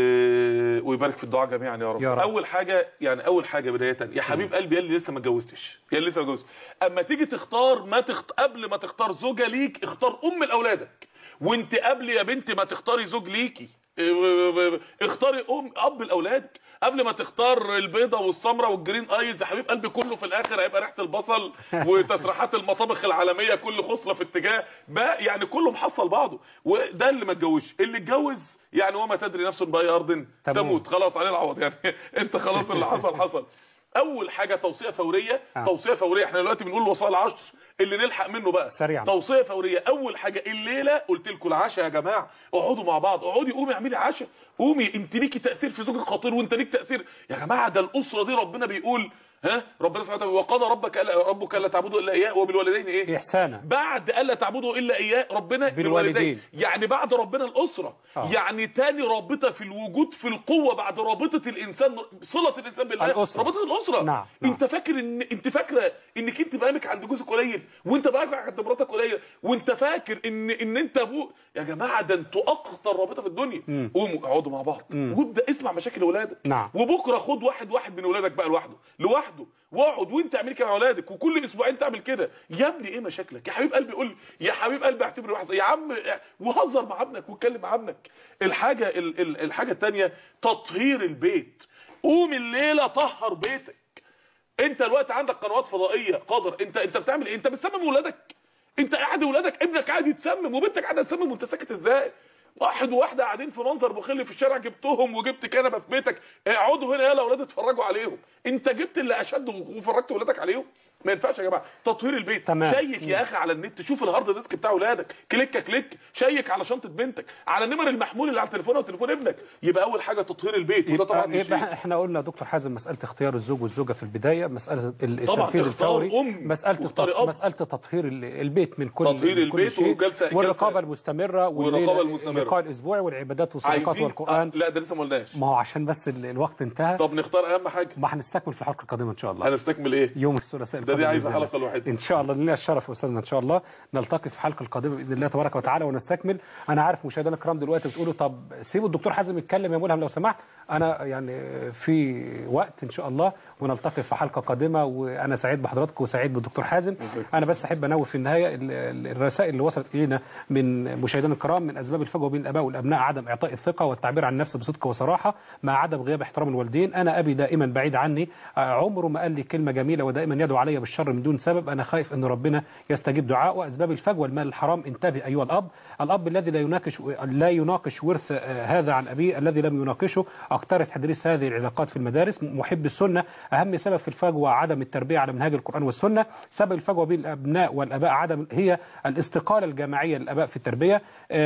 إيه، ويبارك في الدعاء جميعا يا رب. يا رب. اول حاجه يعني اول حاجه بدايه يا حبيب قلبي يا اللي لسه ما اتجوزتش يا اللي لسه ما اتجوزتش اما تيجي تختار ما تخت... قبل ما تختار زوجه ليك اختار ام لاولادك وانت قبل يا بنتي ما تختاري زوج ليكي إيه، اختاري ام اب لاولادك قبل ما تختار البيضه والسمره والجرين ايز يا حبيب قلبي كله في الاخر هيبقى ريحه البصل وتسريحات المطابخ العالميه كل خصله في اتجاه بقى يعني كله محصل بعضه وده اللي ما اتجوزش اللي اتجوز يعني وما تدري نفس باي ارض تموت. تموت خلاص عليه العوض يعني انت خلاص اللي حصل حصل اول حاجه توصيه فوريه آه. توصيه فوريه احنا دلوقتي بنقول الوصايا العشر اللي نلحق منه بقى سريعا. توصيه فوريه اول حاجه الليله قلت لكم العشاء يا جماعه اقعدوا مع بعض اقعدي قومي اعملي عشاء قومي انت ليكي تاثير في زوجك خطير وانت ليك تاثير يا جماعه ده الاسره دي ربنا بيقول ها ربنا سبحانه وتعالى وقضى ربك ألا ربك الا تعبدوا الا اياه وبالوالدين ايه احسانا بعد الا تعبدوا الا اياه ربنا بالوالدين. يعني بعد ربنا الاسره آه. يعني تاني رابطه في الوجود في القوه بعد رابطه الانسان صله الانسان بالله الأسرة. رابطه الاسره نعم، نعم. انت فاكر ان انت فاكره انك انت بقالك عند جوزك قليل وانت بقالك عند مراتك قليل وانت فاكر ان ان انت ابوه يا جماعه ده انتوا اكتر رابطه في الدنيا مم. قوموا اقعدوا مع بعض مم. وابدا اسمع مشاكل اولادك نعم وبكره خد واحد واحد من اولادك بقى لوحده لوحده واقعد وانت اعمل كده مع اولادك وكل اسبوعين تعمل كده يا ابني ايه مشاكلك يا حبيب قلبي قول لي يا حبيب قلبي اعتبر واحد يا عم وهزر مع ابنك واتكلم مع ابنك الحاجه ال- ال- الحاجه الثانيه تطهير البيت قوم الليله طهر بيتك انت الوقت عندك قنوات فضائيه قذر انت انت بتعمل ايه انت بتسمم ولادك انت قاعد ولادك ابنك قاعد يتسمم وبنتك قاعده تسمم وانت ساكت ازاي واحد وواحده قاعدين في منظر مخل في الشارع جبتهم وجبت كنبه في بيتك اقعدوا هنا يلا اولاد اتفرجوا عليهم انت جبت اللي اشد وفرجت ولادك عليهم ما ينفعش يا جماعه تطهير البيت تمام. شيك يا اخي على النت شوف الهارد ديسك بتاع اولادك كليك كليك شيك على شنطه بنتك على النمر المحمول اللي على تليفونها وتليفون ابنك يبقى اول حاجه تطهير البيت وده طبعا يبقى, مش يبقى احنا قلنا يا دكتور حازم مساله اختيار الزوج والزوجه في البدايه مساله ال- طبعا التنفيذ اختار الفوري أم مساله واختاري التط- أب. مساله تطهير ال- البيت من كل تطهير من كل البيت شيء وجلسة- والرقابه جلسة- المستمره والرقابة المستمرة. اللقاء الاسبوعي والعبادات والصدقات عايزين والقران آه لا ده لسه ما قلناش ما هو عشان بس ال- الوقت انتهى طب نختار اهم حاجه ما هنستكمل في الحلقه القادمه ان شاء الله هنستكمل ايه يوم الثلاثاء ده دي القادم عايزه بإذن الله. حلقه لوحدها ان شاء الله لنا الشرف يا استاذنا ان شاء الله نلتقي في الحلقه القادمه باذن الله تبارك وتعالى ونستكمل انا عارف مشاهدينا الكرام دلوقتي بتقولوا طب سيبوا الدكتور حازم يتكلم يا ملهم لو سمحت انا يعني في وقت ان شاء الله ونلتقي في حلقه قادمه وانا سعيد بحضراتكم وسعيد بالدكتور حازم انا بس احب انوه في النهايه ال- ال- الرسائل اللي وصلت الينا من مشاهدينا الكرام من اسباب الفجوه بين الاباء والابناء عدم اعطاء الثقه والتعبير عن النفس بصدق وصراحه مع عدم غياب احترام الوالدين انا ابي دائما بعيد عني آه، عمره ما قال لي كلمه جميله ودائما يدعو علي بالشر من دون سبب انا خايف ان ربنا يستجيب دعاء واسباب الفجوه المال الحرام انتبه ايها الاب الاب الذي لا يناقش لا يناقش ورث آه، هذا عن ابيه الذي لم يناقشه اقترح تدريس هذه العلاقات في المدارس محب السنه اهم سبب في الفجوه عدم التربيه على منهاج القران والسنه سبب الفجوه بين الابناء والاباء عدم هي الاستقاله الجماعيه للاباء في التربيه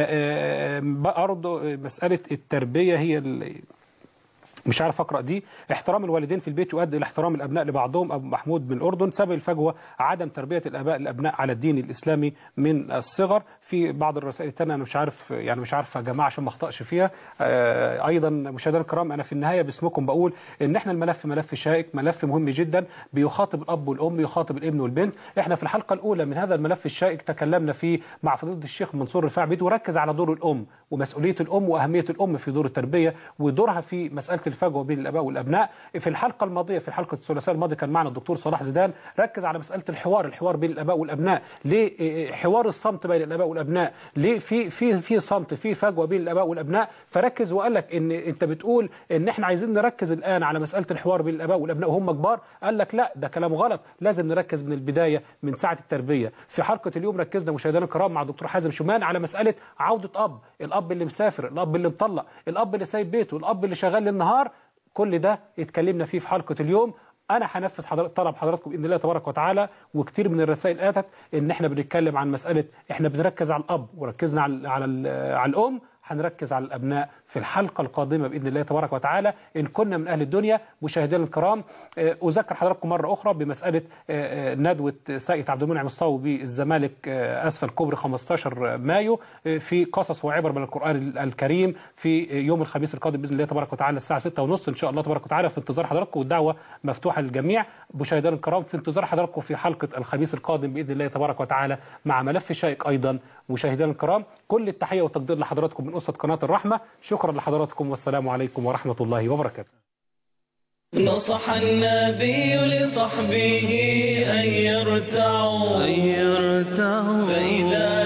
برضه مساله التربيه هي ال- مش عارف اقرا دي احترام الوالدين في البيت يؤدي الى احترام الابناء لبعضهم ابو محمود من الاردن سبب الفجوه عدم تربيه الاباء الابناء على الدين الاسلامي من الصغر في بعض الرسائل الثانيه انا مش عارف يعني مش عارف يا جماعه عشان ما اخطاش فيها آه، ايضا مشاهدينا الكرام انا في النهايه باسمكم بقول ان احنا الملف ملف شائك ملف مهم جدا بيخاطب الاب والام يخاطب الابن والبنت احنا في الحلقه الاولى من هذا الملف الشائك تكلمنا فيه مع فضيله الشيخ منصور رفاع بيت وركز على دور الام ومسؤوليه الام واهميه الام في دور التربيه ودورها في مساله الفجوه بين الاباء والابناء في الحلقه الماضيه في حلقه الثلاثاء الماضي كان معنا الدكتور صلاح زيدان ركز على مساله الحوار الحوار بين الاباء والابناء ليه إيه، حوار الصمت بين الاباء والابناء ليه في في في صمت في فجوه بين الاباء والابناء فركز وقال لك ان انت بتقول ان احنا عايزين نركز الان على مساله الحوار بين الاباء والابناء وهم كبار قال لك لا ده كلام غلط لازم نركز من البدايه من ساعه التربيه في حلقه اليوم ركزنا مشاهدينا الكرام مع الدكتور حازم شومان على مساله عوده اب الاب اللي مسافر الاب اللي مطلق الاب اللي سايب بيته الاب اللي شغال للنهار كل ده اتكلمنا فيه في حلقه اليوم انا هنفذ حضرتك طلب حضراتكم باذن الله تبارك وتعالى وكتير من الرسائل اتت ان احنا بنتكلم عن مساله احنا بنركز على الاب وركزنا على على, ال- على الام هنركز على الابناء في الحلقه القادمه باذن الله تبارك وتعالى ان كنا من اهل الدنيا مشاهدينا الكرام آه، اذكر حضراتكم مره اخرى بمساله آه، آه، ندوه سيد عبد المنعم الصاوي بالزمالك آه، اسفل كوبري 15 مايو آه، في قصص وعبر من القران الكريم في يوم الخميس القادم باذن الله تبارك وتعالى الساعه 6:30 ان شاء الله تبارك وتعالى في انتظار حضراتكم والدعوه مفتوحه للجميع مشاهدينا الكرام في انتظار حضراتكم في حلقه الخميس القادم باذن الله تبارك وتعالى مع ملف شائك ايضا مشاهدينا الكرام كل التحيه والتقدير لحضراتكم من اسره قناه الرحمه شكرا لحضراتكم والسلام عليكم ورحمه الله وبركاته نصح النبي لصحبه أن يرتعوا, أن يرتعوا فإذا